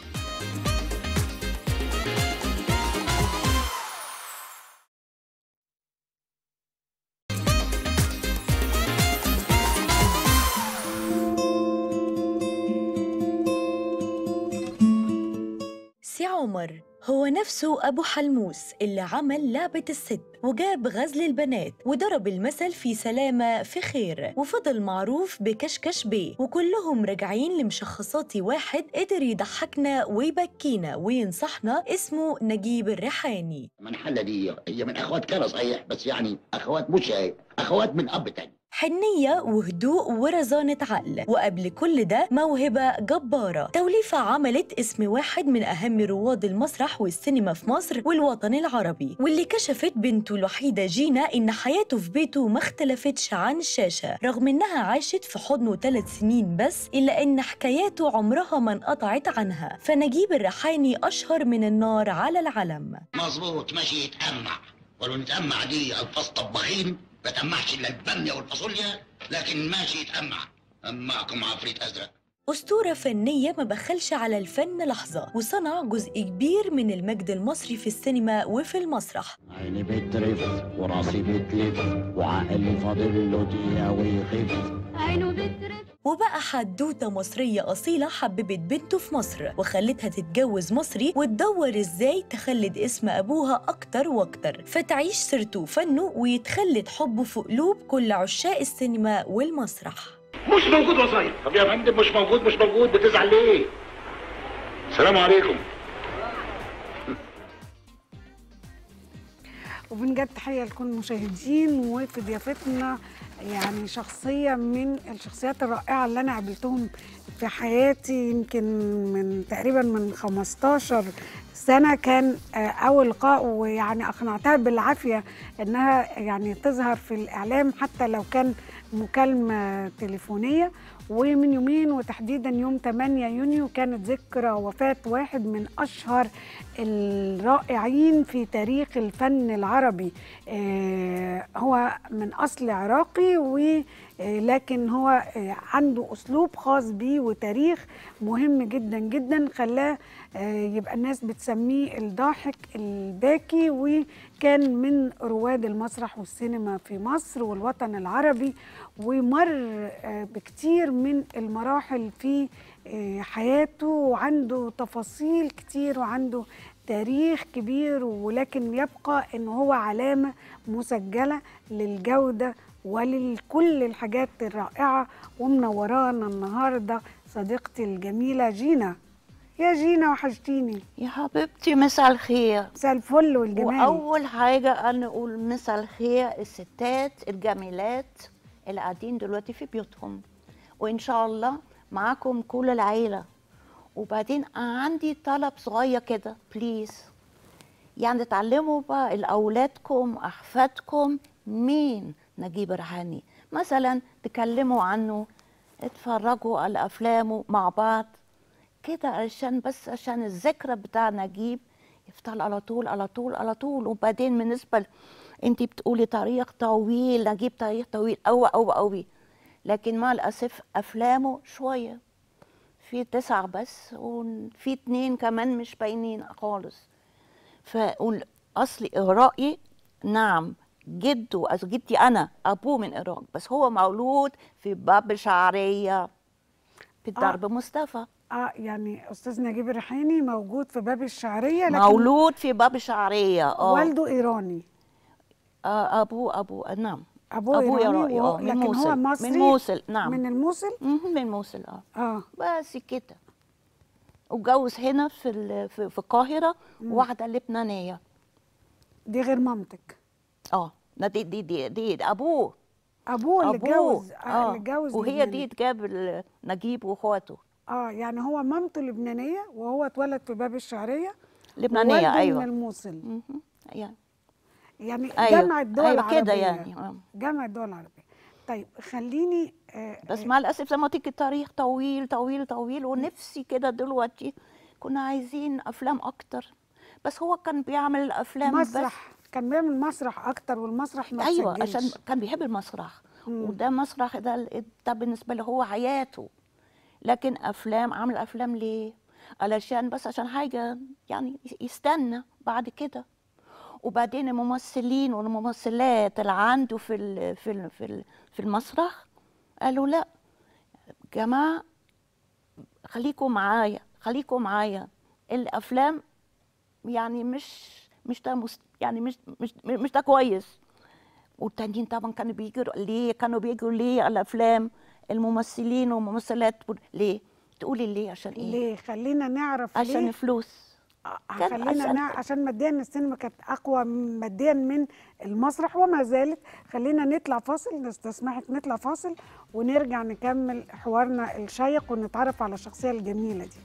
سي عمر هو نفسه أبو حلموس اللي عمل لعبة الست وجاب غزل البنات وضرب المثل في سلامة في خير وفضل معروف بكشكش بيه وكلهم راجعين لمشخصات واحد قدر يضحكنا ويبكينا وينصحنا اسمه نجيب الريحاني منحلة دي هي من اخوات كده صحيح بس يعني اخوات مش اخوات من اب تاني حنية وهدوء ورزانة عقل وقبل كل ده موهبة جبارة توليفة عملت اسم واحد من أهم رواد المسرح والسينما في مصر والوطن العربي واللي كشفت بنته الوحيدة جينا إن حياته في بيته ما اختلفتش عن الشاشة رغم إنها عاشت في حضنه ثلاث سنين بس إلا إن حكاياته عمرها ما انقطعت عنها فنجيب الريحاني أشهر من النار على العلم مظبوط ماشي يتأمع ولو نتأمع دي الفاظ طباخين ما تأمعش الا البامية والفاصوليا لكن ماشي يتأمع أمعكم عفريت أزرق أسطورة فنية ما بخلش على الفن لحظة وصنع جزء كبير من المجد المصري في السينما وفي المسرح عيني بترف وراسي بتلف وعقلي فاضل له دقيقة ويخف عينه بترف وبقى حدوتة مصرية أصيلة حببت بنته في مصر وخلتها تتجوز مصري وتدور إزاي تخلد اسم أبوها أكتر وأكتر فتعيش سيرته وفنه ويتخلد حبه في قلوب كل عشاق السينما والمسرح مش موجود وظايف طب يا فندم مش موجود مش موجود بتزعل ليه؟ السلام عليكم وبنجد تحيه لكل المشاهدين وفي ضيافتنا يعني شخصيه من الشخصيات الرائعه اللي انا قابلتهم في حياتي يمكن من تقريبا من 15 سنه كان آه، اول لقاء ويعني اقنعتها بالعافيه انها يعني تظهر في الاعلام حتى لو كان مكالمه تليفونيه ومن يومين وتحديدا يوم 8 يونيو كانت ذكرى وفاة واحد من أشهر الرائعين في تاريخ الفن العربي آه، هو من أصل عراقي و آه، لكن هو آه، عنده أسلوب خاص بيه وتاريخ مهم جدا جدا خلاه آه، يبقى الناس بتسميه الضاحك الباكي وكان من رواد المسرح والسينما في مصر والوطن العربي ومر آه، بكتير من المراحل في آه، حياته وعنده تفاصيل كتير وعنده تاريخ كبير ولكن يبقى ان هو علامه مسجله للجوده ولكل الحاجات الرائعه ومنورانا النهارده صديقتي الجميله جينا يا جينا وحشتيني يا حبيبتي مساء الخير مساء الفل والجمال واول حاجه انا اقول مساء الخير الستات الجميلات اللي قاعدين دلوقتي في بيوتهم وان شاء الله معاكم كل العيله وبعدين عندي طلب صغير كده بليز يعني تعلموا بقى لاولادكم احفادكم مين نجيب ريحاني مثلا تكلموا عنه اتفرجوا على افلامه مع بعض كده علشان بس عشان الذكرى بتاع نجيب يفضل على طول على طول على طول وبعدين بالنسبه ل- انت بتقولي تاريخ طويل نجيب تاريخ طويل قوي قوي قوي لكن مع الاسف افلامه شويه في تسعة بس وفي اتنين كمان مش باينين خالص فأقول أصلي إغرائي نعم جده أصل جدي أنا أبوه من إيران بس هو مولود في باب شعرية في درب مصطفى اه يعني استاذ نجيب الريحاني موجود في باب الشعريه لكن مولود في باب شعرية اه والده ايراني آه أبوه أبوه نعم ابوه أبوه ايراني إيراني، و- آه، من لكن هو موصل. مصري من موصل نعم من الموصل مهم، من موصل اه اه بس كده واتجوز هنا في ال- في في القاهرة واحدة لبنانية دي غير مامتك اه ده دي دي دي, دي, دي ابوه ابوه اللي اتجوز آه. اه اللي اتجوز وهي لبناني. دي تجاب ال- نجيب واخواته اه يعني هو مامته لبنانيه وهو اتولد في باب الشعريه لبنانية، ووالده أيوة. من الموصل يعني يعني أيوة، جامعه الدول أيوة العربيه كده يعني، آه. جامعه الدول العربيه طيب خليني آه بس مع الاسف زي ما قلت لك التاريخ طويل طويل طويل ونفسي كده دلوقتي كنا عايزين افلام اكتر بس هو كان بيعمل الافلام بس مسرح كان بيعمل مسرح اكتر والمسرح ما ايوه تسجلش. عشان كان بيحب المسرح وده مسرح ده ده بالنسبه له هو حياته لكن افلام عمل افلام ليه علشان بس عشان حاجه يعني يستنى بعد كده وبعدين الممثلين والممثلات اللي عنده في ال في ال في ال في المسرح قالوا لا جماعه خليكم معايا خليكم معايا الافلام يعني مش مش ده مست يعني مش مش مش ده كويس والتانيين طبعا كانوا بيجروا ليه كانوا بيجروا ليه على الافلام الممثلين والممثلات بول- ليه تقولي ليه عشان ايه ليه خلينا نعرف عشان ليه الفلوس كان خلينا عشان- نع... عشان ماديا السينما كانت اقوى ماديا من المسرح وما زالت خلينا نطلع فاصل نستسمحك نطلع فاصل ونرجع نكمل حوارنا الشيق ونتعرف على الشخصيه الجميله دي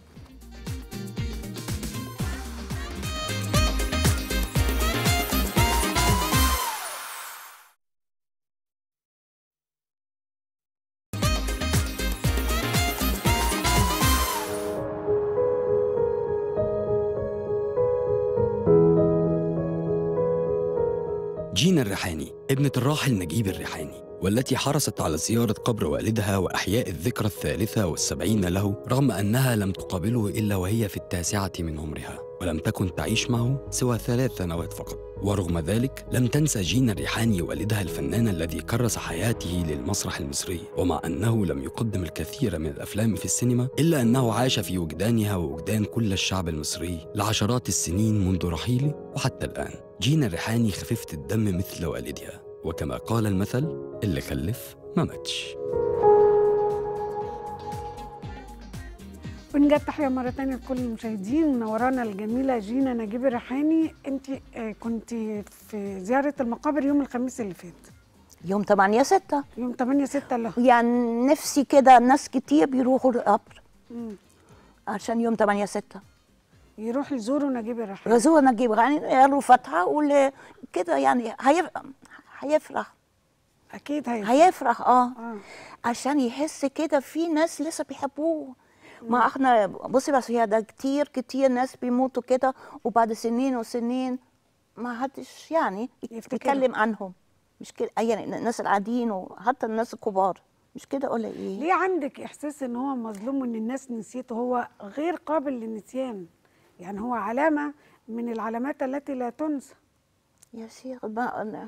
جينا الريحاني ابنة الراحل نجيب الريحاني والتي حرصت على زيارة قبر والدها وأحياء الذكرى الثالثة والسبعين له رغم أنها لم تقابله إلا وهي في التاسعة من عمرها ولم تكن تعيش معه سوى ثلاث سنوات فقط ورغم ذلك لم تنسى جينا الريحاني والدها الفنان الذي كرس حياته للمسرح المصري ومع أنه لم يقدم الكثير من الأفلام في السينما إلا أنه عاش في وجدانها ووجدان كل الشعب المصري لعشرات السنين منذ رحيله وحتى الآن جينا الريحاني خفيفة الدم مثل والدها وكما قال المثل اللي خلف ما ماتش ونجد تحية مرة تانية لكل المشاهدين منورانا الجميلة جينا نجيب الريحاني انت كنت في زيارة المقابر يوم الخميس اللي فات يوم 8 6 يوم 8 6 اللي هو يعني نفسي كده ناس كتير بيروحوا القبر مم. عشان يوم 8 6 يروح يزوروا نجيب الريحاني غزوة نجيب غاني قالوا فتحة وال كده يعني هيفرح هيفرح اكيد هيفرح هيفرح اه آه. عشان يحس كده في ناس لسه بيحبوه ما احنا بصي بس هي ده كتير كتير ناس بيموتوا كده وبعد سنين وسنين ما حدش يعني يتكلم عنهم مش كده يعني الناس العاديين وحتى الناس الكبار مش كده ولا ايه ليه عندك احساس ان هو مظلوم وان الناس نسيته هو غير قابل للنسيان يعني هو علامة من العلامات التي لا تنسى يا شيخ بقى أنا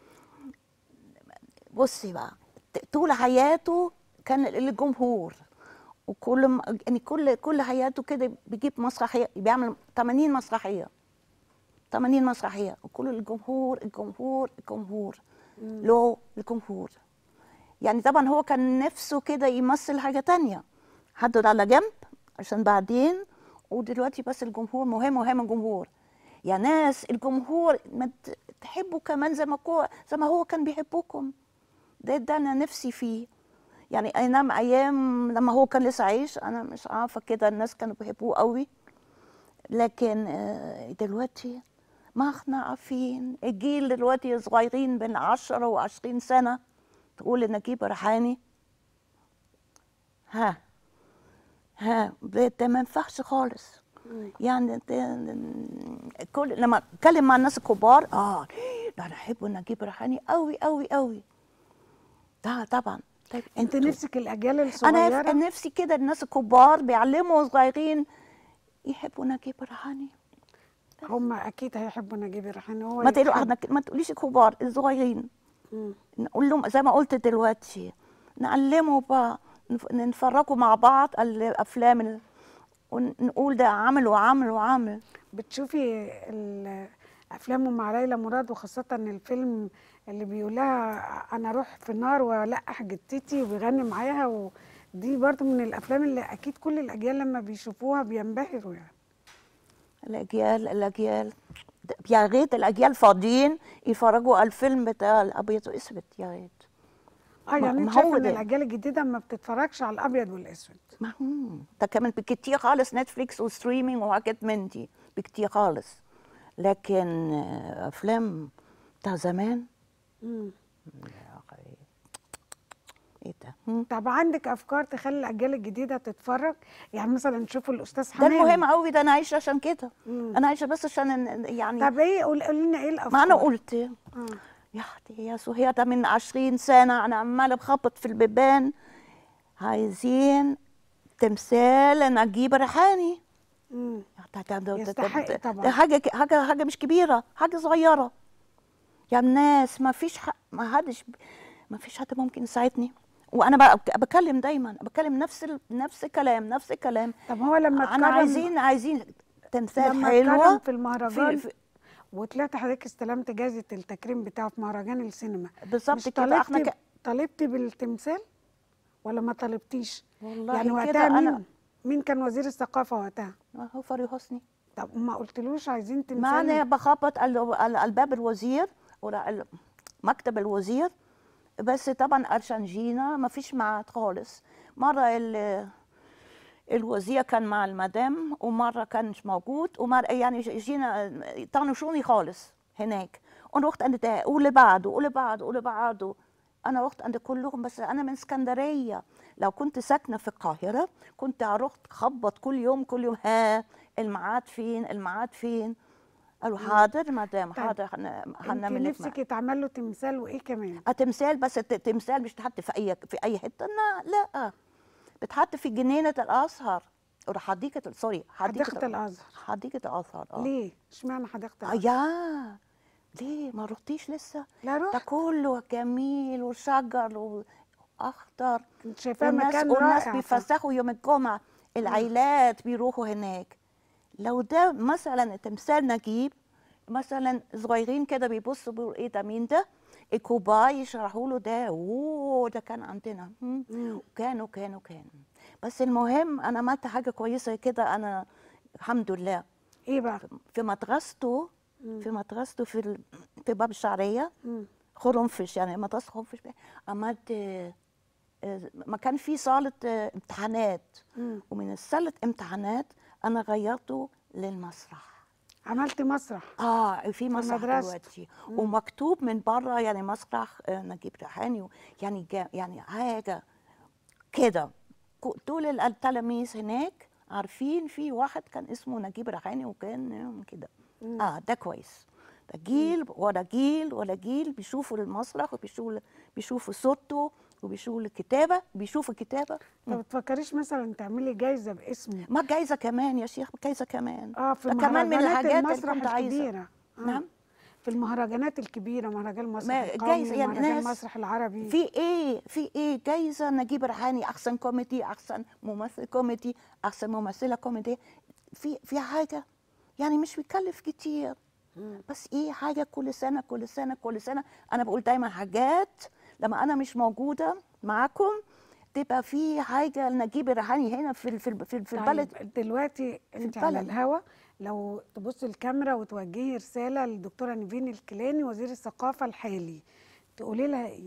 بصي بقى ت- طول حياته كان الجمهور وكل ما يعني كل كل حياته كده بيجيب مسرحيه بيعمل 80 مسرحيه 80 مسرحيه وكل الجمهور الجمهور الجمهور له الجمهور يعني طبعا هو كان نفسه كده يمثل حاجه تانية حدد على جنب عشان بعدين ودلوقتي بس الجمهور مهم مهم الجمهور يا ناس الجمهور ما ت- تحبوا كمان زي ما كو زي ما هو كان بيحبكم ده ده انا نفسي فيه يعني اي نعم ايام لما هو كان لسه عايش انا مش عارفه كده الناس كانوا بيحبوه قوي لكن آه، دلوقتي ما احنا عارفين الجيل دلوقتي صغيرين بين 10 و20 سنه تقول نجيب ريحاني ها ها ده ده ما ينفعش خالص يعني ده كل لما اتكلم مع الناس الكبار اه ده انا احب نجيب ريحاني قوي قوي قوي ده طبعا طيب انت انتوا- نفسك الاجيال انا الصغيرة ف- نفسي كده الناس الكبار بيعلموا صغيرين يحبوا نجيب ريحاني هم اكيد هيحبوا نجيب الريحاني هو ما تقولوا يحب. احنا ما تقوليش الكبار الصغيرين مم. نقول لهم زي ما قلت دلوقتي نعلموا بقى نف- نتفرجوا مع بعض على الافلام ال- ونقول ده عمل وعمل وعمل بتشوفي ال- افلامه مع ليلى مراد وخاصه الفيلم اللي بيقولها انا اروح في النار والقح جدتي وبيغني معاها ودي برضو من الافلام اللي اكيد كل الاجيال لما بيشوفوها بينبهروا يعني الاجيال الاجيال يا ريت الاجيال فاضيين يتفرجوا على الفيلم بتاع الابيض واسود يا ريت اه يعني ما- انت ما شايفه هو ان ده. الاجيال الجديده ما بتتفرجش على الابيض والاسود ما هم ده كمان بكتير خالص نتفليكس وستريمينج وحاجات من دي بكتير خالص لكن آه، افلام بتاع زمان مم. ايه ده طب عندك افكار تخلي الاجيال الجديده تتفرج يعني مثلا نشوفوا الاستاذ ده حمام المهم قوي ده انا عايشه عشان كده انا عايشه بس عشان إن- يعني طب ايه قول قولي لنا ايه الافكار ما انا قلت آه. يا اختي يا سهير ده من عشرين سنة أنا عمالة بخبط في البيبان عايزين تمثال نجيب ريحاني مم. ده- ده- ده- ده- يستحق ده- طبعاً. ده حاجة ك- حاجة حاجة مش كبيرة حاجة صغيرة يا الناس ما فيش ح- ما حدش ما فيش حد ممكن يساعدني وانا بقى بك- بكلم دايما بكلم نفس ال... نفس الكلام نفس الكلام طب هو لما انا اتكرم- عايزين عايزين تمثال لما حلوه اتكرم في المهرجان في- وطلعت حضرتك استلمت جائزه التكريم بتاعه في مهرجان السينما بالظبط مش كده، طالبتي احنا ك- طالبتي بالتمثال ولا ما طالبتيش والله يعني كده وقتها أنا- مين مين كان وزير الثقافه وقتها هو فريد حسني طب ما قلتلوش عايزين تمثال ما انا بخبط على على- على باب الوزير ولا على مكتب الوزير بس طبعا عشان جينا ما فيش معاد خالص مره ال- الوزير كان مع المدام ومره كانش موجود ومره يعني جينا طنشوني خالص هناك وانا رحت عند ده واللي بعده واللي بعده واللي بعده انا رحت عند كلهم بس انا من اسكندريه لو كنت ساكنه في القاهره كنت رحت خبط كل يوم كل يوم ها الميعاد فين الميعاد فين قالوا حاضر مدام طيب، حاضر هن- انت هنعمل لك نفسك يتعمل له تمثال وايه كمان آه، تمثال بس الت- تمثال مش تحط في اي في اي حته لا لا بتحط في جنينه الازهر ولا حديقه سوري حديقة الازهر حديقه الازهر اه ليه اشمعنى حديقه آه الازهر يا ليه ما رحتيش لسه لا ده رحت كله جميل وشجر واخضر كنت شايفاه والناس مكان والناس رائع بيفسحوا يوم الجمعه العائلات بيروحوا هناك لو ده مثلا تمثال نجيب مثلا صغيرين كده بيبصوا بيقولوا ايه ده مين ده الكبار يشرحوا له ده اوه ده كان عندنا مم. كان وكان وكان بس المهم انا عملت حاجه كويسه كده انا الحمد لله ايه بقى في مدرسته في مدرسته في ال- في باب الشعريه مم. خرنفش يعني مدرسه خرنفش عملت آه، آه، ما كان في صاله آه، امتحانات مم. ومن الصاله امتحانات انا غيرته للمسرح عملت مسرح اه في مسرح المدرسة. دلوقتي ومكتوب من بره يعني مسرح آه، نجيب ريحاني يعني جا يعني حاجه كده كو- طول ال- التلاميذ هناك عارفين في واحد كان اسمه نجيب ريحاني وكان آه، كده اه ده كويس ده جيل ورا جيل ورا جيل بيشوفوا المسرح وبيشوفوا بيشوفوا صوته وبيشوفوا الكتابه بيشوفوا الكتابه طب ما تفكريش مثلا تعملي جايزه باسمه ما جايزه كمان يا شيخ جايزه كمان اه في ده كمان من مهرجانات الحاجات اللي المسرح كنت عايزه الكبيره آه. نعم في المهرجانات الكبيره مهرجان المسرح ما القومي جايزه يعني مهرجان ناس المسرح العربي في ايه في ايه جايزه نجيب ريحاني احسن كوميدي احسن ممثل كوميدي احسن ممثله كوميدي في في حاجه يعني مش بيكلف كتير بس ايه حاجه كل سنه كل سنه كل سنه انا بقول دايما حاجات لما انا مش موجوده معاكم تبقى في حاجه لنجيب الريحاني هنا في ال- في ال- في, ال- في البلد طيب دلوقتي انت على البلد. الهوا لو تبصي الكاميرا وتوجهي رساله للدكتوره نيفين الكيلاني وزير الثقافه الحالي تقولي لها ايه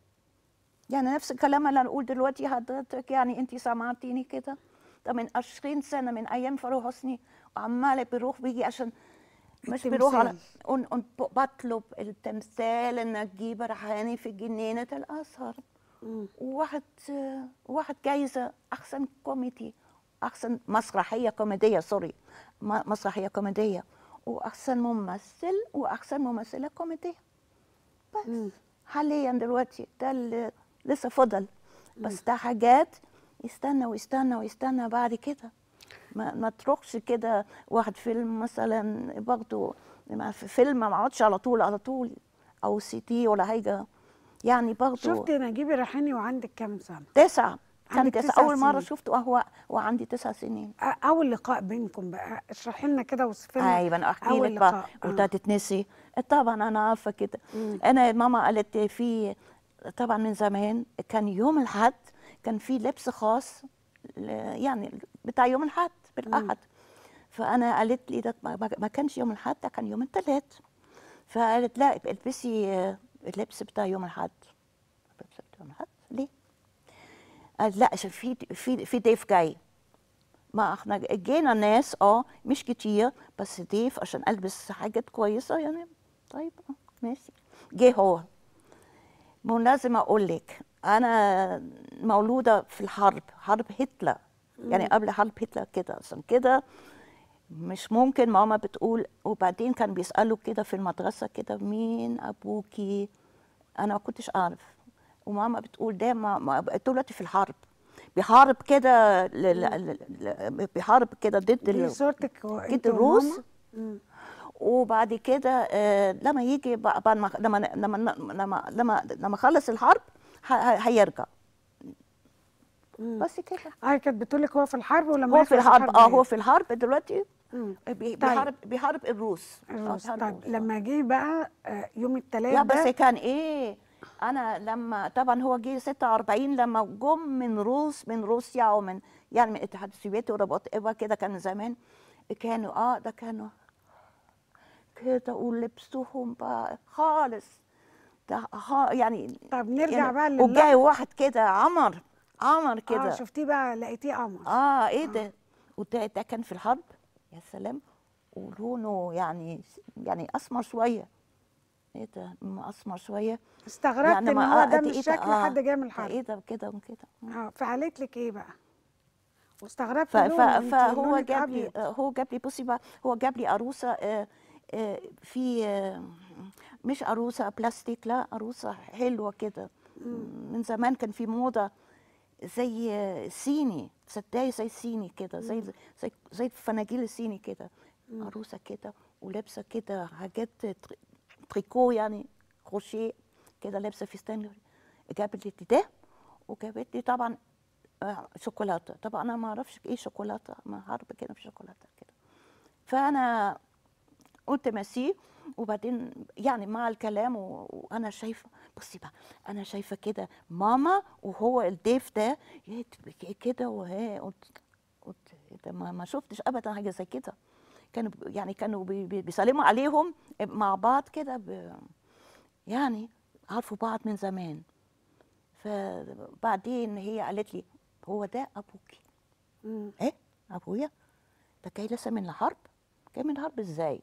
يعني نفس الكلام اللي هنقول دلوقتي حضرتك يعني انت سمعتيني كده ده من 20 سنه من ايام فاروق حسني وعماله بيروح بيجي عشان مش بيروح على التمثال. ون- ون- بطلب التمثال ان نجيب ريحاني في جنينه الازهر وواحد واحد جايزه احسن كوميدي احسن مسرحيه كوميديه سوري م- مسرحيه كوميديه واحسن ممثل واحسن ممثله كوميديه بس حاليا دلوقتي ده اللي لسه فضل بس ده حاجات يستنى ويستنى ويستنى بعد كده ما, ما تروحش كده واحد فيلم مثلا برضه ما في فيلم ما اقعدش على طول على طول او سي دي ولا حاجه يعني برضه شفتي نجيب الريحاني وعندك كام سنه تسعة كان عندك تسعة تسع أول مرة سنين. شفته وهو وعندي تسع سنين أ- اول لقاء بينكم بقى اشرحي لنا كده وصفي لنا ايوه انا احكي أول لك بقى لقاء. آه. وده تتنسي طبعا انا عارفه كده مم. انا ماما قالت في طبعا من زمان كان يوم الاحد كان في لبس خاص ل- يعني بتاع يوم الاحد بالاحد فانا قالت لي ده ما ما كانش يوم الاحد ده كان يوم الثلاث فقالت لا البسي آه، اللبس بتاع يوم الاحد لبس بتاع يوم الاحد ليه قال لا عشان في في في ضيف جاي ما احنا جينا ناس اه مش كتير بس ضيف عشان البس حاجات كويسه يعني طيب آه، ماشي جه هو مو لازم اقول لك انا مولوده في الحرب حرب هتلر يعني مم. قبل حرب هتلر كده عشان كده مش ممكن ماما بتقول وبعدين كان بيسالوا كده في المدرسه كده مين ابوكي انا ما كنتش اعرف وماما بتقول ده ما ما- دلوقتي في الحرب بيحارب كده ل- ل- ل- بيحارب كده ضد دي ال- صورتك ضد وانت الروس وماما؟ مم. وبعد كده آه، لما يجي بع- بعد ما لما لما لما لما لما خلص الحرب ه- ه- هيرجع بس كده اه كانت بتقول لك هو في الحرب ولما هو في يخلص الحرب اه هيرجع. هو في الحرب دلوقتي مم. بي- طيب. بيحارب بيحارب الروس آه، الروس بيحارب طيب لما جه بقى آه، يوم الثلاث لا ده بس كان ايه انا لما طبعا هو جه 46 لما جم من روس من روسيا ومن يعني من الاتحاد السوفيتي وربط ايفا كده كان زمان كانوا اه ده كانوا كده ولبسهم بقى خالص ده ها يعني طب نرجع يعني بقى وجاي للحظة. واحد كده عمر عمر كده اه شفتيه بقى لقيتيه قمر اه ايه ده وده ده كان في الحرب يا سلام ولونه يعني يعني اسمر شويه ايه ده م- اسمر شويه استغربت ان ما- هو آه، ده إيه مش ده؟ شكل آه، حد جاي من ده الحرب ايه ده كده وكده اه فقالت لك ايه بقى واستغربت ف- لونه، ف- انت فهو لونك جاب لي أبيض. آه، هو جاب لي بصي بقى هو جاب لي عروسه آه، آه، في آه، مش عروسه بلاستيك لا عروسه حلوه كده من زمان كان في موضه زي آه، صيني تصدقي زي صيني كده زي زي زي الفناجيل الصيني كده عروسه كده ولابسه كده حاجات تر- تريكو يعني كروشيه كده لابسه فستان جابت لي ده وجابت لي طبعا آه، شوكولاته طبعا انا ما اعرفش ايه شوكولاته ما حرب كده في شوكولاته كده فانا قلت ميرسي وبعدين يعني مع الكلام و- وانا شايفه بصي بقى انا شايفه كده ماما وهو الضيف ده يت- كده وهي قلت قلت إيه ده ما, ما شفتش ابدا حاجه زي كده كانوا ب- يعني كانوا بي- بي- بيسلموا عليهم مع بعض كده ب- يعني عارفوا بعض من زمان فبعدين هي قالت لي هو ده ابوكي ايه ابويا ده جاي لسه من الحرب جاي من الحرب ازاي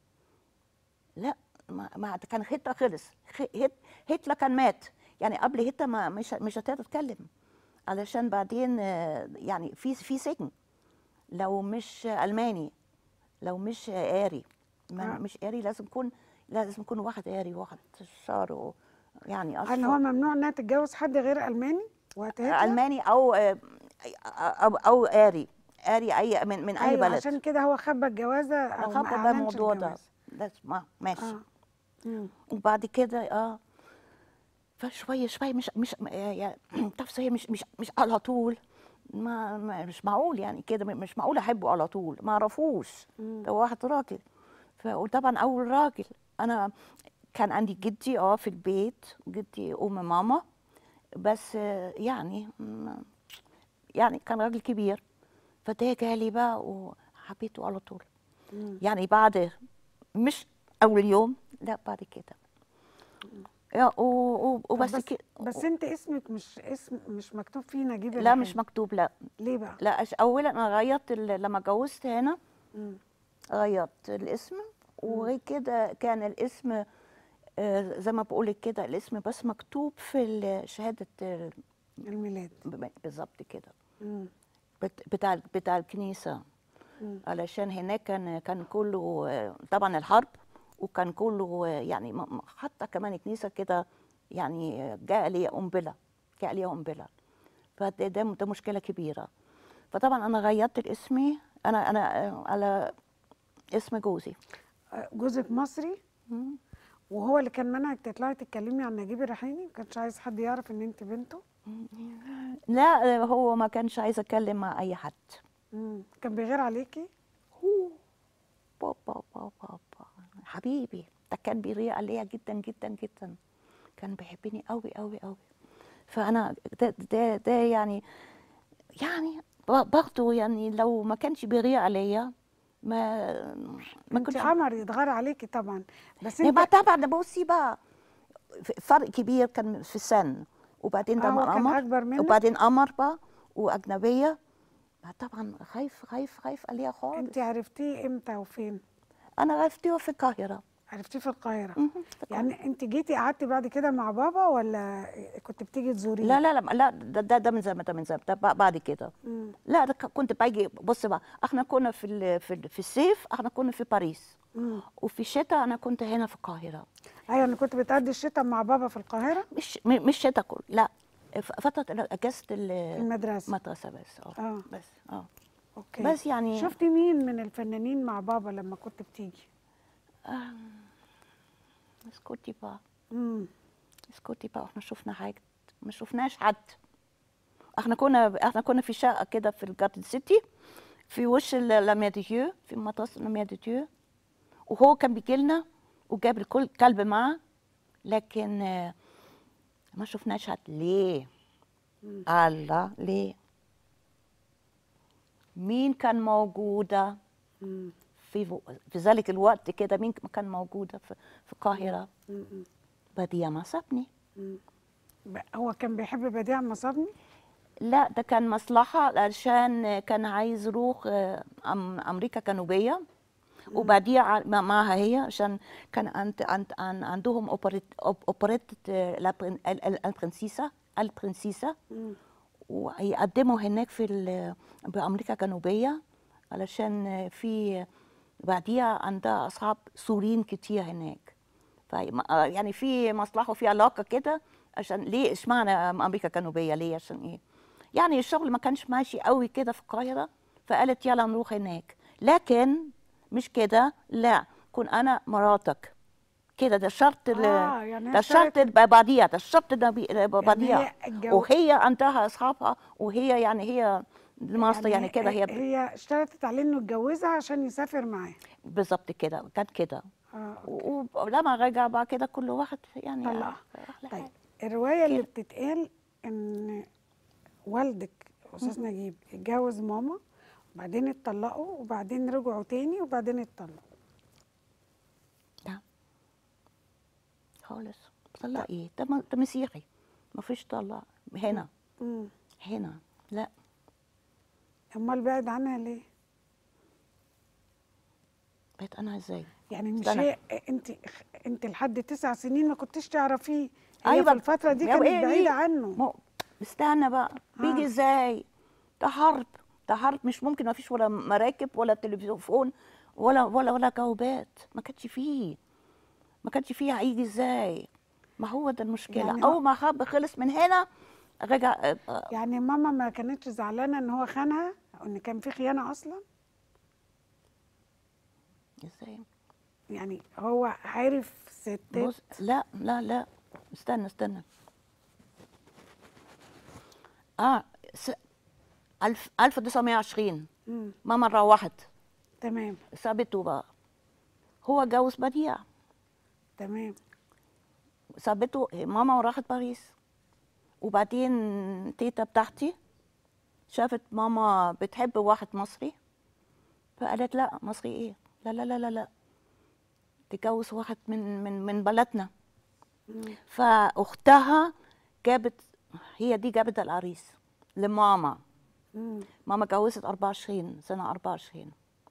لا ما, ما ده كان هتلر خلص خ- هت- هتلر كان مات يعني قبل هتلر ما مش مش هتقدر تتكلم علشان بعدين آه، يعني في في سجن لو مش الماني لو مش آري ما آه. مش آري لازم يكون لازم يكون واحد آري واحد شعره يعني هل هو ممنوع انها تتجوز حد غير الماني وقت هتلر؟ الماني او آه، او او اري اري اي من من اي أيوة بلد عشان كده هو خبى الجوازه او ما خبى بقى اعلنش الموضوع ده الجواز. ده ما ماشي آه. مم. وبعد كده اه فشويه شويه مش مش يعني تعرف هي مش مش مش على طول ما, ما مش معقول يعني كده مش معقول احبه على طول ما اعرفوش ده واحد راجل ف- وطبعا اول راجل انا كان عندي جدي اه في البيت جدي ام ماما بس آه، يعني ما- يعني كان راجل كبير فده جالي بقى وحبيته على طول مم. يعني بعد مش اول يوم لا بعد كده يا و- و- طب وبس بس, كده بس انت اسمك مش اسم مش مكتوب فيه نجيب لا الريحاني. مش مكتوب لا ليه بقى؟ لا أش- اولا انا غيرت ال- لما اتجوزت هنا مم. غيرت الاسم وغير كده كان الاسم آه، زي ما بقول لك كده الاسم بس مكتوب في ال- شهاده ال- الميلاد ب- بالظبط كده مم. بت- بتاع بتاع الكنيسه مم. علشان هناك كان كان كله آه، طبعا الحرب وكان كله آه، يعني م- م- حتى كمان الكنيسه كده يعني آه، جاء لي قنبله جاء لي قنبله فده ده, ده مشكله كبيره فطبعا انا غيرت الاسمي انا انا آه، على اسم جوزي آه، جوزك مصري وهو اللي كان منعك تطلعي تتكلمي عن نجيب الريحاني ما كانش عايز حد يعرف ان انت بنته لا آه، هو ما كانش عايز اتكلم مع اي حد مم. كان بيغير عليكي بابا بابا بابا حبيبي ده كان بيريق عليا جدا جدا جدا كان بيحبني قوي قوي قوي فانا ده ده, ده يعني يعني ب- برضه يعني لو ما كانش بيريق عليا ما ما انت كنتش قمر يتغير عليكي طبعا بس ما انت طبعا بصي بقى ف- فرق كبير كان في السن وبعدين ده آه، هو كان قمر أكبر منك؟ وبعدين قمر بقى واجنبيه طبعا خايف خايف خايف عليها خالص انت عرفتيه امتى وفين انا عرفتيه في القاهره عرفتيه في القاهره يعني انت جيتي قعدتي بعد كده مع بابا ولا كنت بتيجي تزوريه لا لا لا لا ده ده, ده من زمان ده من زمان ده بع- بعد كده مم. لا ده ك- كنت باجي بص بقى احنا كنا في ال- في, ال- في الصيف احنا كنا في باريس مم. وفي الشتاء انا كنت هنا في القاهره ايوه انا كنت بتقضي الشتاء مع بابا في القاهره مش م- مش شتاء كله لا ف- فتره ال- اجازه ال- المدرسه المدرسه بس اه اه بس اه اوكي بس يعني شفتي مين من الفنانين مع بابا لما كنت بتيجي آه، اسكتي بقى امم اسكتي بقى احنا شفنا حاجه ما شفناش حد احنا كنا احنا كنا في شقه كده في الجاردن سيتي في وش ال- لاميا دي ديو في مدرسه لاميا دي ديو وهو كان بيجي لنا وجاب الكل كلب معاه لكن آه، ما شفناش حد ليه الله ليه مين كان موجوده في في ذلك الوقت كده مين كان موجوده في في القاهره مم. بديع ما سابني مم. ب- هو كان بيحب بديع مصابني لا ده كان مصلحة علشان كان عايز يروح آه، أم- أمريكا الجنوبية وبعديها مع- معها هي عشان كان عند عند عن- عندهم أوبريت أوب- أوبريت آه، لا برن- ال- ال- البرنسيسة البرنسيسة ويقدموا هناك في ال- بأمريكا الجنوبية علشان في بعديها عندها أصحاب سوريين كتير هناك فما- آه، يعني في مصلحة وفي علاقة كده عشان ليه اشمعنى أمريكا الجنوبية ليه عشان إيه يعني الشغل ما كانش ماشي قوي كده في القاهرة فقالت يلا نروح هناك لكن مش كده لا كن أنا مراتك كده ده الشرط ال- آه، يعني هي ده الشرط اشترت- بعديها ده الشرط ده بي- بعديها هي اتجو- وهي عندها اصحابها وهي يعني هي ماستر يعني كده هي هي اشترطت عليه انه يتجوزها عشان يسافر معاه بالظبط كده كان كده اه و- ولما رجع بقى كده كل واحد يعني طلع راح طيب لحاله. الروايه اللي بتتقال ان والدك استاذ نجيب اتجوز ماما وبعدين اتطلقوا وبعدين رجعوا تاني وبعدين اتطلقوا خالص طلع ايه ده م- ده مسيحي ما فيش طلع هنا مم. هنا لا امال بعد عنها ليه بقيت انا ازاي يعني مش استنى. هي انت انت لحد تسع سنين ما كنتش تعرفيه هي أيوة. في الفتره دي يا كانت إيه بعيده دي؟ عنه مو استنى بقى بيجي ازاي ده حرب ده حرب مش ممكن ما فيش ولا مراكب ولا تلفزيون ولا ولا ولا جوابات ما كانش فيه ما كانش فيه هيجي ازاي ما هو ده المشكله يعني يعني هو- اول ما حرب خلص من هنا رجع آه، آه، يعني ماما ما كانتش زعلانه ان هو خانها او ان كان في خيانه اصلا ازاي يعني هو عارف ستات بص لا لا لا استنى استنى اه س... ألف 1920 مم. ماما روحت تمام سابته بقى هو جوز بديع تمام سابته ماما وراحت باريس وبعدين تيتا بتاعتي شافت ماما بتحب واحد مصري فقالت لا مصري ايه لا لا لا لا لا تتجوز واحد من من من بلدنا فاختها جابت هي دي جابت العريس لماما مم. ماما جوزت 24 سنة 24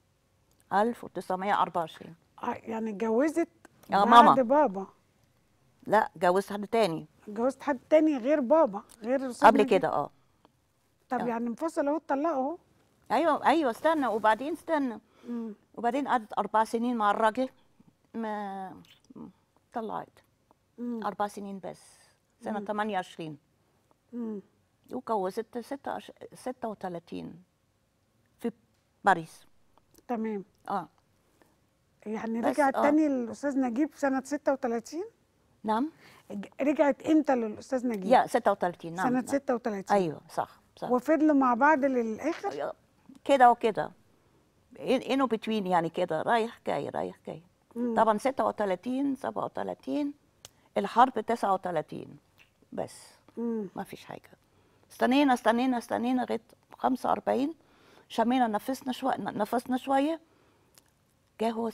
1924 آه يعني اتجوزت يا بعد ماما. بابا لا جوزت حد تاني اتجوزت حد تاني غير بابا غير أستاذ قبل نجيب. كده اه طب آه. يعني انفصل اهو اتطلقوا اهو ايوه ايوه استنى وبعدين استنى مم. وبعدين قعدت اربع سنين مع الراجل ما طلعت مم. اربع سنين بس سنه مم. 28 مم. وجوزت ستة أش- 36 في باريس تمام اه يعني بس، رجعت آه. تاني للاستاذ نجيب سنه 36 نعم ج- رجعت امتى للاستاذ نجيب يا 36 نعم سنه نعم. 36 ايوه صح صح وفضلوا مع بعض للاخر كده وكده انه بتوين يعني كده رايح جاي رايح جاي مم. طبعا 36 37 الحرب 39 بس مم. ما فيش حاجه استنينا استنينا استنينا لغايه 45 شمينا نفسنا شويه نفسنا شويه جه هو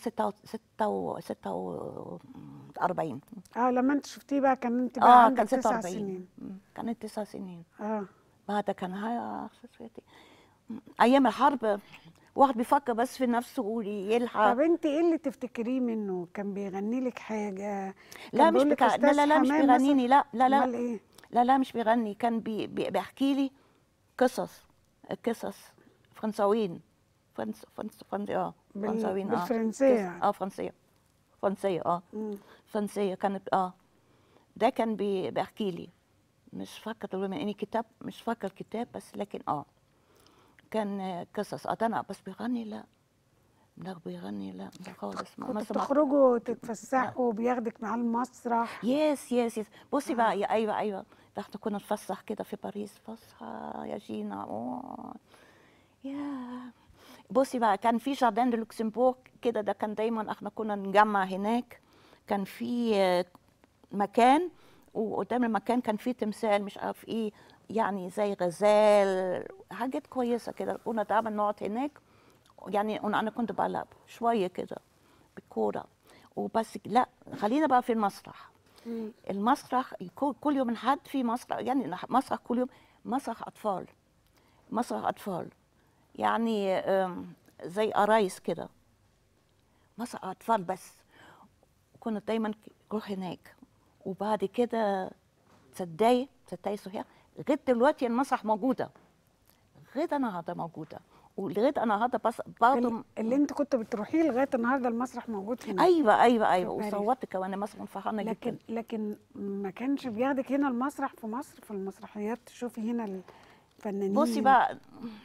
46 اه لما انت شفتيه بقى كان انت بقى اه عندك كان تسع 46 سنين مم. كانت تسع سنين اه بعد كان هاي ايام الحرب واحد بيفكر بس في نفسه ويلحق طب انت ايه اللي تفتكريه منه كان بيغني لك حاجه لا كان مش بيقول لك بكا... لا أستاذ لا لا مش حمام بيغنيني لا لا لا امال ايه لا لا مش بيغني كان بي... بي... بيحكي لي قصص قصص فرنساويين فرنس فرنس فرنس اه بال- فرنساويين اه بالفرنسية قصص- يعني. اه فرنسية فرنسية اه مم. فرنسية كانت اه ده كان بي... بيحكي لي مش فاكرة دلوقتي من اني كتاب مش فاكرة الكتاب بس لكن اه كان آه، قصص اه انا بس بيغني لا لا بيغني لا لا خالص ما- ما كنتوا سمعت. تخرجوا تتفسحوا وبياخدك معاه المسرح يس يس يس بصي بقى يا ايوه ايوه ده احنا كنا نتفسح كده في باريس فسحه يا جينا أوه. يا بصي بقى كان في جاردن دي لوكسمبورغ كده ده كان دايما احنا كنا نجمع هناك كان في آه، مكان وقدام المكان كان في تمثال مش عارف ايه يعني زي غزال حاجات كويسه كده كنا دايما نقعد هناك يعني أنا انا كنت بلعب شويه كده بالكوره وبس لا خلينا بقى في المسرح المسرح كل- كل يوم حد في مسرح يعني مسرح كل يوم مسرح اطفال مسرح اطفال يعني أم، زي قرايس كده مسرح اطفال بس كنا دايما نروح هناك وبعد كده تصدقي تصدقي صحيح لغايه دلوقتي المسرح موجوده لغايه النهارده موجوده ولغايه النهارده بس برضه اللي انت كنت بتروحيه لغايه النهارده المسرح موجود هنا ايوه ايوه ايوه في باريس. وصوتت كمان مسرح فرحانه لكن جدا لكن ما كانش بياخدك هنا المسرح في مصر في المسرحيات تشوفي هنا الفنانين بصي بقى